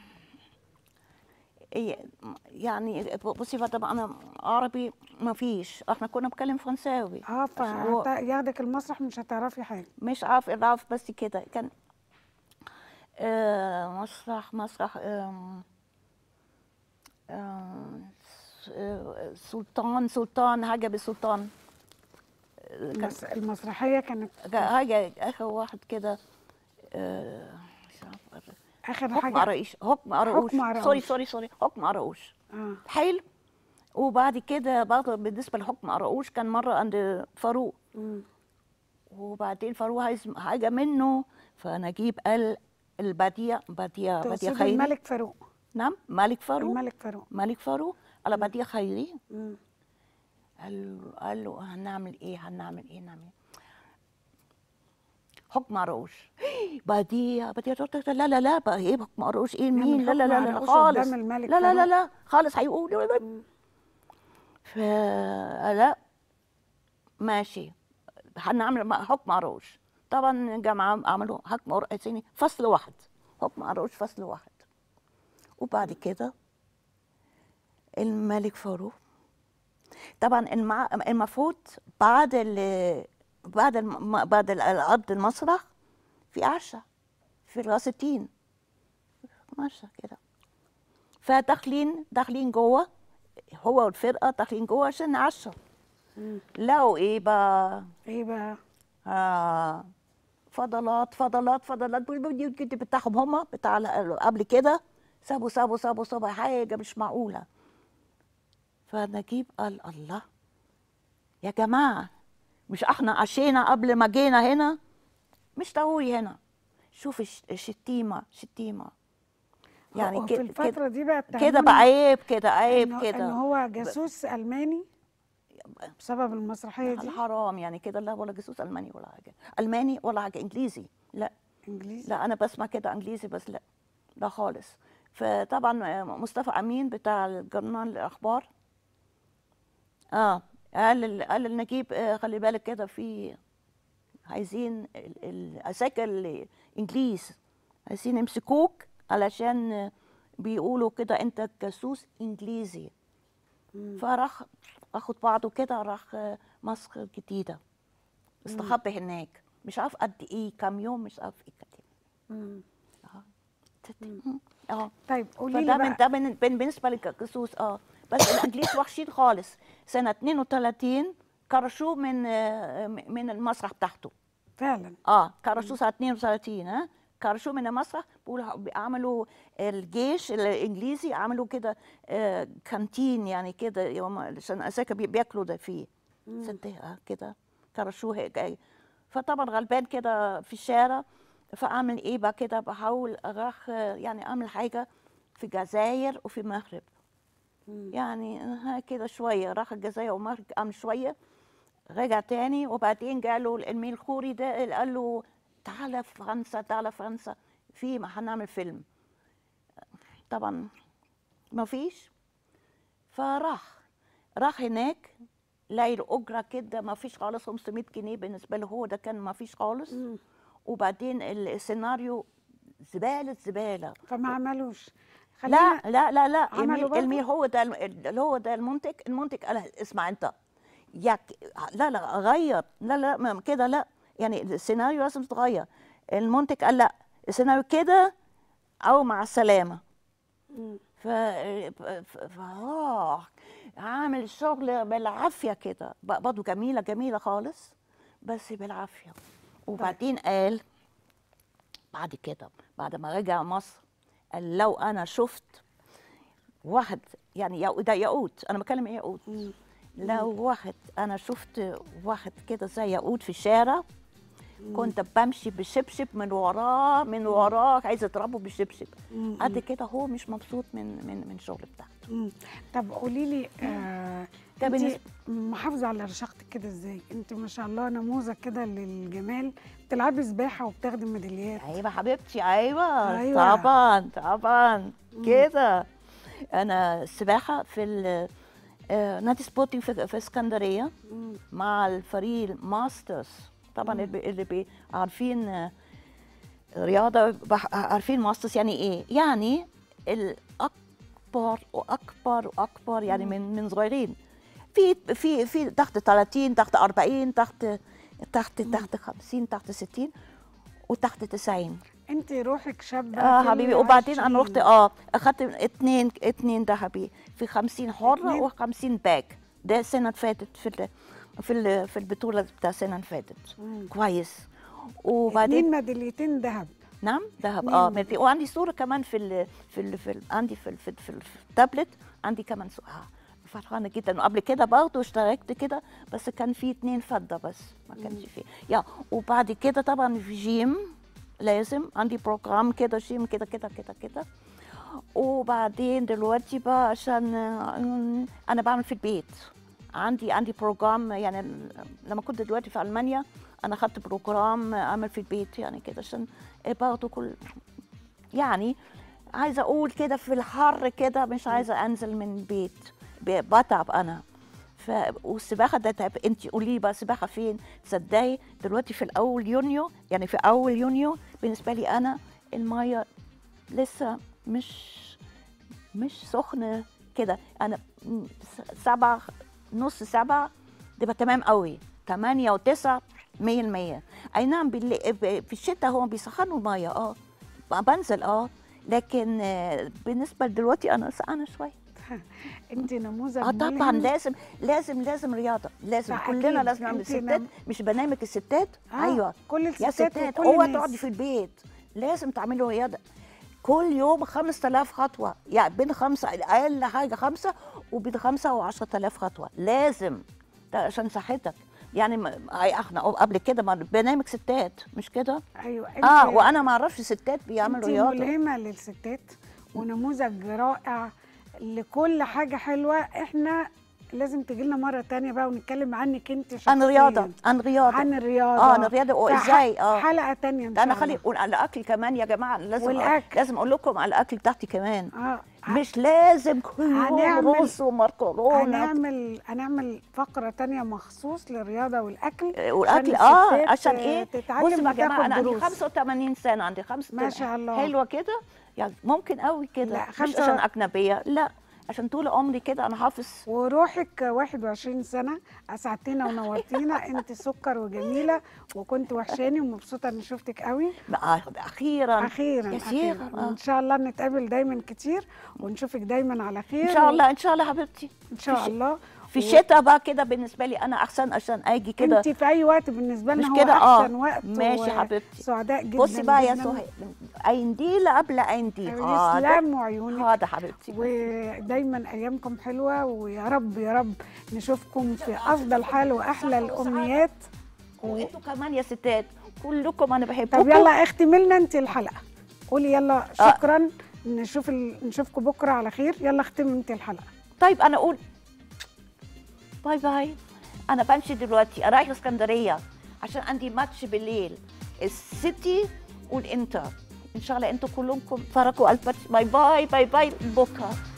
إيه، يعني بصي بقى طبعا انا عربي ما فيش احنا كنا بنتكلم فرنساوي اه فياخدك المسرح مش هتعرفي حاجه مش عارف اعرف بس كده كان آه مسرح مسرح آم، آم، س- آه، سلطان سلطان حاجه بسلطان آه، كان المس- المسرحيه كانت حاجه اخر واحد كده آه، مش عارفه اخر حكم حاجه عرايش حكم عراوش حكم عراوش. سوري سوري سوري حكم عراوش اه حلو وبعد كده برضه بالنسبه لحكم عراوش كان مره عند فاروق مم. وبعدين فاروق عايز حاجه منه فنجيب قال البديع بديع بديع تقصدي خيري الملك فاروق نعم ملك فاروق الملك فاروق ملك فاروق على بديع خيري مم. قال له قال له هنعمل ايه هنعمل ايه نعمل ايه حكم عروش بديع بديع لا لا لا بقى ايه حكم عروش ايه نعمل مين لا لا حكم لا لا عروش خالص قدام الملك لا لا لا فاروق. لا خالص هيقول ف لا ماشي هنعمل حكم عروش طبعا الجامعة عملوا حكم عروش فصل واحد حكم عروش فصل واحد وبعد كده الملك فاروق طبعا المع... المفروض بعد ال... بعد الم... بعد العرض المسرح في عشاء في راس التين عشاء كده فداخلين داخلين جوه هو والفرقه داخلين جوه عشان نعشى لقوا ايه بقى ايه بقى آه فضلات فضلات فضلات بتاعهم هما بتاع قبل كده سابوا سابوا سابوا سابوا حاجه مش معقوله فنجيب قال الله يا جماعه مش احنا عشينا قبل ما جينا هنا مش ضروري هنا شوف الش- الشتيمه شتيمه يعني هو كده في الفتره كده دي بقى كده اتهموني بقى عيب كده عيب إنه- كده ان هو جاسوس الماني بسبب المسرحيه دي حرام يعني كده لا ولا جاسوس الماني ولا حاجه الماني ولا حاجه انجليزي لا انجليزي لا انا بسمع كده انجليزي بس لا لا خالص فطبعا مصطفى امين بتاع الجرنال الاخبار اه قال قال لنجيب آه، خلي بالك كده في عايزين ال- العساكر الانجليز عايزين يمسكوك علشان آه، بيقولوا كده انت جاسوس انجليزي فراح اخد بعضه كده راح آه، مصر الجديده استخبى هناك مش عارف قد ايه كام يوم مش عارف ايه كده مم. اه طيب قولي لي فده من بقى ده من بن- بالنسبه للجاسوس اه بس الانجليز وحشين خالص سنه 32 كرشوه من آه، من المسرح بتاعته فعلا اه كرشوه سنه 32 ها كرشوه من المسرح بيقولوا عملوا الجيش الانجليزي عملوا كده آه، كانتين يعني كده يوم عشان اساكا بي- بياكلوا ده فيه مم. صدقها كده كرشوه هيك أي. فطبعا غلبان كده في الشارع فاعمل ايه بقى كده بحاول اروح آه، يعني اعمل حاجه في الجزائر وفي المغرب يعني ها كده شويه راح الجزائر والمغرب عمل شويه رجع تاني وبعدين قالوا الامير الخوري ده قال له تعالى فرنسا تعالى فرنسا في ما هنعمل فيلم طبعا ما فيش فراح راح هناك لقي الاجره كده ما فيش خالص 500 جنيه بالنسبه له هو ده كان ما فيش خالص وبعدين السيناريو زباله زباله فما عملوش لا لا لا لا عملوا المير, برضه؟ المير هو ده الم- اللي هو ده المنتج المنتج قال اسمع انت ياك لا لا غير لا لا ما- كده لا يعني السيناريو لازم تتغير المنتج قال لا السيناريو كده او مع السلامه ف ف- ف- آه، عامل شغل بالعافيه كده ب- برضه جميله جميله خالص بس بالعافيه وبعدين قال بعد كده بعد ما رجع مصر قال لو انا شفت واحد يعني ياقوت ده ياقوت انا بكلم ياقوت لو واحد انا شفت واحد كده زي ياقوت في الشارع كنت بمشي بشبشب من وراه من وراه عايزه اضربه بشبشب مم. قد كده هو مش مبسوط من من من الشغل بتاعه مم. طب قولي لي آه ده انت بالنسبة- محافظه على رشاقتك كده ازاي انت ما شاء الله نموذج كده للجمال بتلعبي سباحه وبتاخدي ميداليات ايوه حبيبتي ايوه, أيوة. طبعا طبعا كده انا السباحه في ال- آه، نادي سبورتنج في, في اسكندريه مع الفريق الماسترز طبعا مم. اللي بي- اللي بي- عارفين آه، رياضه بح- عارفين ماسترز يعني ايه يعني الاكبر واكبر واكبر يعني مم. من من صغيرين في في في تحت 30 تحت 40 تحت تحت تحت 50 تحت 60 وتحت 90 انت روحك شابه اه في حبيبي وبعدين انا رحت العشرين. اه اخدت اتنين اتنين ذهبي في 50 حره اتنين؟ و50 باك ده السنه اللي فاتت في ال في ال في البطوله بتاع السنه اللي فاتت مم. كويس اتنين وبعدين ميداليتين ذهب نعم ذهب اتنين اه ميداليات. ميدالي- وعندي صوره كمان في ال في ال في ال عندي في ال في, ال في, ال في التابلت عندي كمان صوره آه فرحانه جدا وقبل كده برضه اشتركت كده بس كان في اتنين فضه بس ما كانش فيه يا وبعد كده طبعا في جيم لازم عندي بروجرام كده جيم كده كده كده كده وبعدين دلوقتي بقى عشان آه، انا بعمل في البيت عندي عندي بروجرام يعني لما كنت دلوقتي في المانيا انا خدت بروجرام اعمل في البيت يعني كده عشان برضه كل يعني عايزه اقول كده في الحر كده مش عايزه انزل من البيت ب- بتعب انا ف والسباحه ده تعب انت قولي لي بقى السباحه فين تصدقي دلوقتي في الاول يونيو يعني في اول يونيو بالنسبه لي انا الميه لسه مش مش سخنه كده انا م- س- سبعة نص سبعة تبقى تمام قوي تمانية وتسعة مية المية أي نعم باللي- ب- في الشتاء هو بيسخنوا المية اه ب- بنزل اه لكن آه، بالنسبة لدلوقتي أنا سقعانة شوية انت نموذج اه طبعا ملهم. لازم لازم لازم رياضة لازم لا، كلنا أكيد. لازم نعمل أنت الستات نم- مش برنامج الستات آه، ايوه كل يا الستات ستات وكل اوعى الناس. تقعدي في البيت لازم تعملوا رياضة كل يوم 5000 خطوة يعني بين خمسة أقل حاجة خمسة وبين خمسة وعشرة آلاف خطوة لازم ده عشان صحتك يعني ما- أي احنا قبل كده ما برنامج ستات مش كده؟ ايوه اه وانا ما اعرفش ستات بيعملوا انت رياضة ملهمه للستات ونموذج رائع لكل حاجه حلوه احنا لازم تجي لنا مره تانية بقى ونتكلم عنك انت شخصيا عن رياضة عن رياضة عن الرياضه اه عن الرياضة وازاي اه حلقه تانية ان ده شاء انا الله خلي على الاكل كمان يا جماعه لازم والأكل. لازم اقول لكم على الاكل بتاعتي كمان اه مش لازم كل يوم هنعمل- رز ومكرونه هنعمل هنعمل فقره تانية مخصوص للرياضه والاكل والاكل عشان اه الستات عشان ايه تتعلم بصوا يا جماعه انا عندي وتاخد دروس. 85 سنه عندي خمسة ما شاء الله. حلوه كده يعني ممكن قوي كده لا، مش خمسة- عشان اجنبيه لا عشان طول عمري كده انا حافظ وروحك 21 سنة أسعدتينا ونورتينا أنت سكر وجميلة وكنت وحشاني ومبسوطة إني شفتك قوي بقى اخيرا أخيرا يا أخيرا شيخ آه. إن شاء الله نتقابل دايما كتير ونشوفك دايما على خير ان شاء الله ان شاء الله حبيبتي إن شاء مفيش- الله في الشتاء بقى كده بالنسبه لي انا احسن عشان اجي كده انت في اي وقت بالنسبه لنا مش هو كده اه احسن وقت ماشي حبيبتي سعداء جدا بصي بقى يا جداً. سهيل عين دي لا قبل عين دي يسلم وعيونك حاضر حبيبتي ودايما ايامكم حلوه ويا رب يا رب نشوفكم في افضل حال واحلى الامنيات وانتوا كمان يا ستات كلكم انا بحبكم طب يلا اختمي لنا انت الحلقه قولي يلا شكرا نشوف ال... نشوفكم بكره على خير يلا اختمي انت الحلقه طيب انا اقول باي باي انا بمشي دلوقتي رايح اسكندريه عشان عندي ماتش بالليل السيتي والانتر ان شاء الله انتوا كلكم فرقوا البت باي باي باي باي بكره